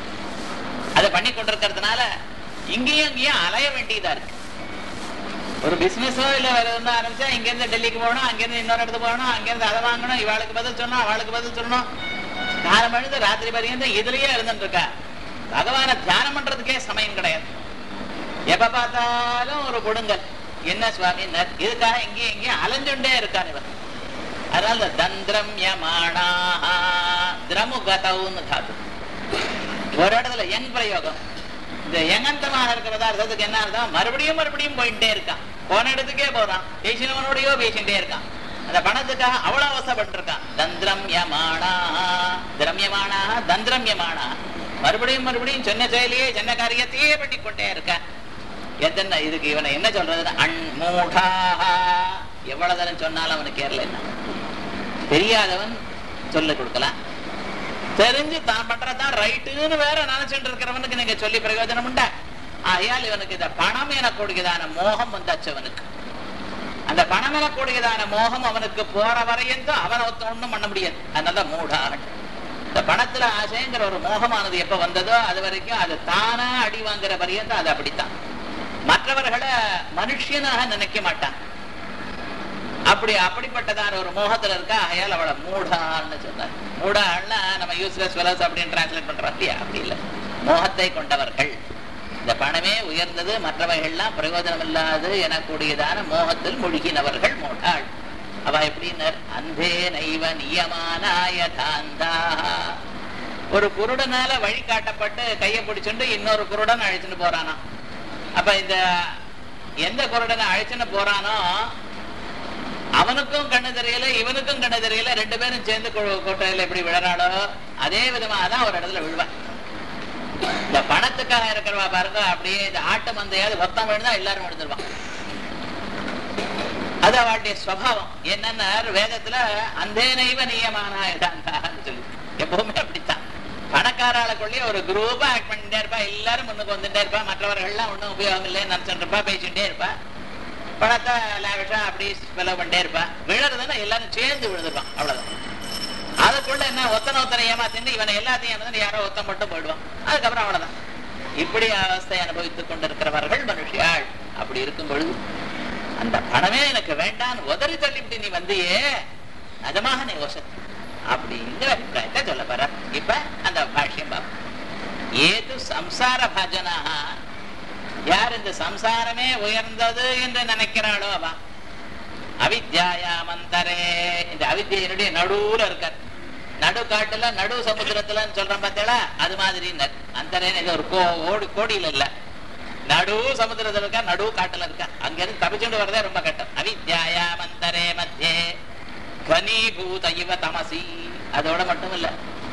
அதை பண்ணி கொண்டிருக்கிறதுனால இங்கேயும் இங்கேயும் அலைய வேண்டியதா இருக்கு ஒரு பிசினஸோ இல்ல வேற எதுவும் ஆரம்பிச்சா இங்க இருந்து டெல்லிக்கு போகணும் அங்க இருந்து இன்னொரு இடத்துக்கு போகணும் அங்க இருந்து அதை வாங்கணும் இவாளுக்கு பதில் சொன்னோம் அவளுக்கு பதில் சொல்லணும் காலம் எழுந்து ராத்திரி பரியந்தம் இதுலயே இருந்துட்டு இருக்கா பகவான தியானம் பண்றதுக்கே சமயம் கிடையாது எப்ப பார்த்தாலும் ஒரு கொடுங்கல் என்ன சுவாமி இதுக்காக இங்கேயும் இங்கேயும் அலைஞ்சுண்டே இருக்கான் இவன் அதனால இந்த தந்திரம் யமானா திரமுகதவுன்னு தாத்து ஒரு இடத்துல யங் பிரயோகம் இந்த யங்கந்தமாக இருக்கிற பதார்த்தத்துக்கு என்ன அர்த்தம் மறுபடியும் மறுபடியும் போயிட்டே இருக்கான் போன இடத்துக்கே போறான் பேசினவனோடயோ பேசிட்டே இருக்கான் அந்த பணத்துக்காக அவ்வளவு அவசப்பட்டு இருக்கான் தந்திரம் யமானா திரமியமானா தந்திரம் யமானா மறுபடியும் மறுபடியும் சொன்ன செயலியே சொன்ன காரியத்தையே பண்ணி கொண்டே இருக்க எத்தனை இதுக்கு இவனை என்ன சொல்றதுன்னா அன்மூடா எவ்வளவு தரம் சொன்னாலும் அவனுக்கு ஏறல என்ன தெரியாதவன் சொல்லிக் கொடுக்கலாம் தெரிஞ்சு தான் பண்றதுதான் ரைட்டுன்னு வேற நினைச்சுட்டு இருக்கிறவனுக்கு நீங்க சொல்லி பிரயோஜனம் உண்டா ஆகையால் இவனுக்கு இந்த பணம் என கொடுக்குதான மோகம் வந்தாச்சு அவனுக்கு அந்த பணம் என கொடுக்குதான மோகம் அவனுக்கு போற வரையும் அவனை ஒன்றும் பண்ண முடியாது அதனால மூடான் இந்த பணத்துல ஆசைங்கிற ஒரு மோகமானது எப்ப வந்ததோ அது வரைக்கும் அது தானா அடி வாங்குற வரையும் அது அப்படித்தான் மற்றவர்களை மனுஷனாக நினைக்க மாட்டான் அப்படி அப்படிப்பட்டதான ஒரு மோகத்துல இருக்கா ஆகையால் அவளை மூடான்னு சொன்னார் மூடாள்னா நம்ம யூஸ்லெஸ் வெலஸ் அப்படின்னு டிரான்ஸ்லேட் பண்றோம் இல்லையா அப்படி இல்லை மோகத்தை கொண்டவர்கள் இந்த பணமே உயர்ந்தது மற்றவைகள்லாம் பிரயோஜனம் இல்லாது எனக்கூடியதான மோகத்தில் முழுகினவர்கள் மூடாள் அவ எப்படின்னர் அந்தே நைவ நியமானாய தாந்தா ஒரு குருடனால வழி காட்டப்பட்டு கையை பிடிச்சுட்டு இன்னொரு குருடன் அழைச்சுட்டு போறானா அப்ப இந்த எந்த குருடனை அழைச்சுன்னு போறானோ அவனுக்கும் கண்ணு தெரியல இவனுக்கும் கண்ணு தெரியல ரெண்டு பேரும் சேர்ந்து கோட்டையில எப்படி விழறாளோ அதே விதமா தான் ஒரு இடத்துல விழுவான் இந்த பணத்துக்காக இருக்கிறவா பாருங்க அப்படியே இந்த ஆட்டு மந்தையாவது மொத்தம் விழுந்தா எல்லாரும் விழுந்துருவான் அது அவளுடைய சுவாவம் என்னன்னா வேதத்துல அந்த நைவ நியமானான்னு சொல்லி எப்பவுமே அப்படித்தான் பணக்காராளுக்குள்ளேயே ஒரு குரூப்பா ஆக்ட் பண்ணிட்டே இருப்பா எல்லாரும் முன்னுக்கு வந்துட்டே இருப்பா மற்றவர்கள்லாம் ஒன்றும் உபயோகம் இல்லைன்னு நினைச்சுட்டு இருப்பா பேசிட்டே இருப்பா பணத்தை லாவிஷா அப்படி செலவு பண்ணிட்டே இருப்பா விழுறதுன்னா எல்லாரும் சேர்ந்து விழுந்துருவான் அவ்வளவுதான் அதுக்குள்ள என்ன ஒத்தனை ஒத்தனை ஏமாத்திட்டு இவனை எல்லாத்தையும் ஏமாத்தி யாரோ ஒத்தம் மட்டும் போயிடுவான் அதுக்கப்புறம் அவ்வளவுதான் இப்படி அவஸ்தை அனுபவித்துக் கொண்டிருக்கிறவர்கள் மனுஷியாள் அப்படி இருக்கும் பொழுது அந்த பணமே எனக்கு வேண்டான்னு உதறி தள்ளிவிட்டு நீ வந்தியே நிஜமாக நீ வசதி அப்படிங்கிற அபிப்பிராயத்தை சொல்ல போற இப்ப அந்த பாஷ்யம் பார்ப்போம் ஏது சம்சார பஜனாக யார் இந்த சம்சாரமே உயர்ந்தது என்று நினைக்கிறாளோ அவ அவித்யாயாமந்தரே இந்த அவித்தியனுடைய நடுவுல இருக்கார் நடு காட்டுல நடு சமுத்திரத்துல சொல்றோம் பார்த்தீங்களா அது மாதிரி அந்தரேன்னு இது ஒரு கோ ஓடி கோடியில இல்ல நடு சமுத்திரத்துல இருக்கா நடு காட்டுல இருக்கா அங்க இருந்து தப்பிச்சுட்டு வரதே ரொம்ப கட்டம் அவித்யாயாமந்தரே மத்தியே கனீபூத இவ தமசி அதோட மட்டும் இல்ல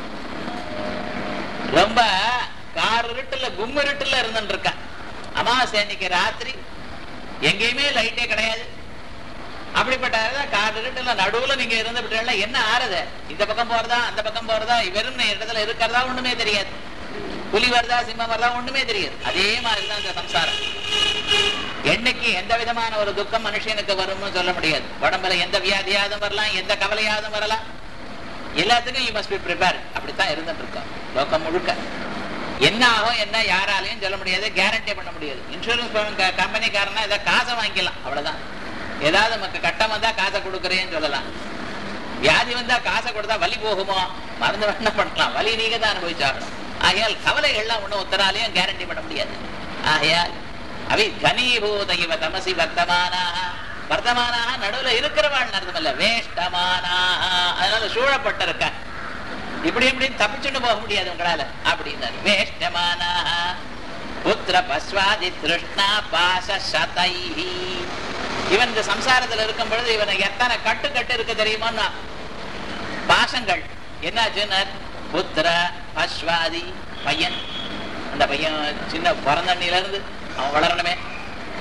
ரொம்ப கார் இருட்டுல கும் இருட்டுல இருந்துட்டு இருக்கா அமாவாசை அன்னைக்கு ராத்திரி எங்கேயுமே லைட்டே கிடையாது அப்படிப்பட்ட காடு இருட்டுல நடுவுல நீங்க இருந்து விட்டீங்கன்னா என்ன ஆறுது இந்த பக்கம் போறதா அந்த பக்கம் போறதா வெறும் இடத்துல இருக்கிறதா ஒண்ணுமே தெரியாது புலி வருதா சிம்மம் வருதா ஒண்ணுமே தெரியாது அதே மாதிரிதான் இந்த சம்சாரம் என்னைக்கு எந்த விதமான ஒரு துக்கம் மனுஷனுக்கு வரும்னு சொல்ல முடியாது உடம்புல எந்த வியாதியாவது வரலாம் எந்த கவலையாவது வரலாம் எல்லாத்துக்கும் யூ மஸ்ட் பி ப்ரிப்பேர் அப்படித்தான் இருந்துட்டு இருக்கோம் லோகம் முழுக்க என்ன ஆகும் என்ன யாராலையும் சொல்ல முடியாது கேரண்டி பண்ண முடியாது இன்சூரன்ஸ் கம்பெனிக்காரனா இதை காசை வாங்கிக்கலாம் அவ்வளவுதான் ஏதாவது நமக்கு கட்டம் வந்தா காசை கொடுக்குறேன்னு சொல்லலாம் வியாதி வந்தா காசை கொடுத்தா வலி போகுமோ மருந்து வேணா பண்ணலாம் வலி நீங்க தான் அனுபவிச்சாகணும் ஆகையால் கவலைகள்லாம் ஒண்ணும் உத்தராலையும் கேரண்டி பண்ண முடியாது ஆகையால் அவை கனீபூத இவ தமசி வர்த்தமானாக வர்த்தமானாக நடுவுல இருக்கிறவாள் அர்த்தம் இல்ல வேஷ்டமானாக அதனால சூழப்பட்டிருக்க இப்படி இப்படி தப்பிச்சுட்டு போக முடியாது உங்களால அப்படின்னாரு வேஷ்டமானாக புத்திர பஸ்வாதி திருஷ்ணா பாச சதைஹி இவன் இந்த சம்சாரத்துல இருக்கும் பொழுது இவனை எத்தனை கட்டு கட்டு இருக்கு தெரியுமா பாசங்கள் என்னாச்சுன்னா புத்திர அஸ்வாதி பையன் அந்த பையன் சின்ன பிறந்தண்ணில இருந்து அவன் வளரணுமே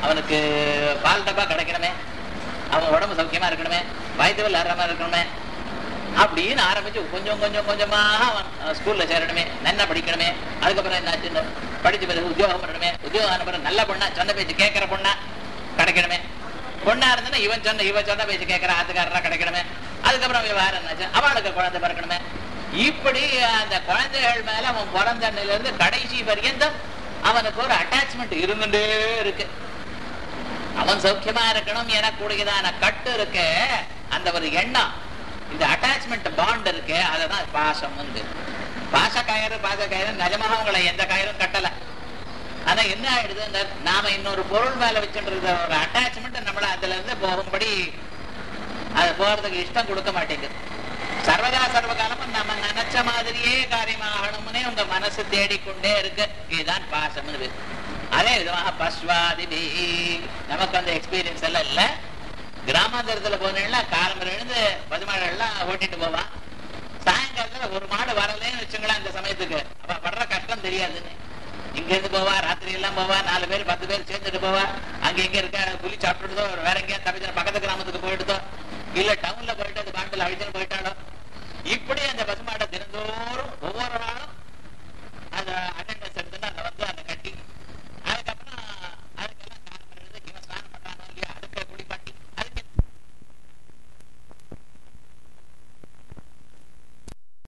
அவனுக்கு பால் டப்பா கிடைக்கணுமே அவன் உடம்பு சௌக்கியமா இருக்கணுமே வயது இல்லாம இருக்கணுமே அப்படின்னு ஆரம்பிச்சு கொஞ்சம் கொஞ்சம் கொஞ்சமாக அவன் ஸ்கூல்ல சேரணுமே நல்லா படிக்கணுமே அதுக்கப்புறம் என்னாச்சு படிச்சு பிறகு உத்தியோகம் பண்ணணுமே உத்தியோகம் ஆன பிறகு நல்ல பொண்ணா சொன்ன பேச்சு கேட்கிற பொண்ணா கிடைக்கணுமே பொண்ணா இருந்தனா இவன் சொன்ன இவன் சொன்ன பேச்சு கேட்கிற ஆத்துக்காரரா கிடைக்கணுமே அதுக்கப்புறம் விவகாரம் என்னாச்சு அவளுக்கு குழந்தை பிறக்கணுமே இப்படி அந்த குழந்தைகள் மேல அவன் பிறந்த அன்னையில இருந்து கடைசி பர்யந்தம் அவனுக்கு ஒரு அட்டாச்மெண்ட் இருந்துட்டே இருக்கு அவன் சௌக்கியமா இருக்கணும் எனக்கூடியதான கட்டு இருக்கு அந்த ஒரு எண்ணம் இந்த அட்டாச்மெண்ட் பாண்ட் இருக்கு அததான் பாசம் வந்து பாச கயிறு பாச கயிறு நிஜமாக உங்களை எந்த கயிறும் கட்டல ஆனா என்ன ஆயிடுது இந்த நாம இன்னொரு பொருள் மேல வச்சுட்டு ஒரு அட்டாச்மெண்ட் நம்மள அதுல இருந்து போகும்படி அது போறதுக்கு இஷ்டம் கொடுக்க மாட்டேங்குது சர்வதா சர்வகாலமும் நம்ம நினைச்ச மாதிரியே காரியமாகணும்னே உங்க மனசு தேடிக்கொண்டே இருக்கு இதுதான் பாசம் அதே விதமாக பஸ்வாதிபி நமக்கு அந்த எக்ஸ்பீரியன்ஸ் எல்லாம் இல்ல கிராமாந்தரத்துல போனீங்கன்னா காலம்பரம் எழுந்து பசுமாடு எல்லாம் ஓட்டிட்டு போவான் சாயங்காலத்துல ஒரு மாடு வரலன்னு வச்சுங்களேன் அந்த சமயத்துக்கு அப்ப படுற கஷ்டம் தெரியாதுன்னு இங்க இருந்து போவா ராத்திரி எல்லாம் போவா நாலு பேர் பத்து பேர் சேர்ந்துட்டு போவா அங்க இங்க இருக்க புலி சாப்பிட்டுதோ வேற எங்கேயா தப்பிச்சு பக்கத்து கிராமத்துக்கு போயிடுதோ இல்ல டவுன்ல போயிட்டு அது பாண்டில் அழிச்சுன்னு போயிட்டாலோ இப்படி அந்த பசுமாடு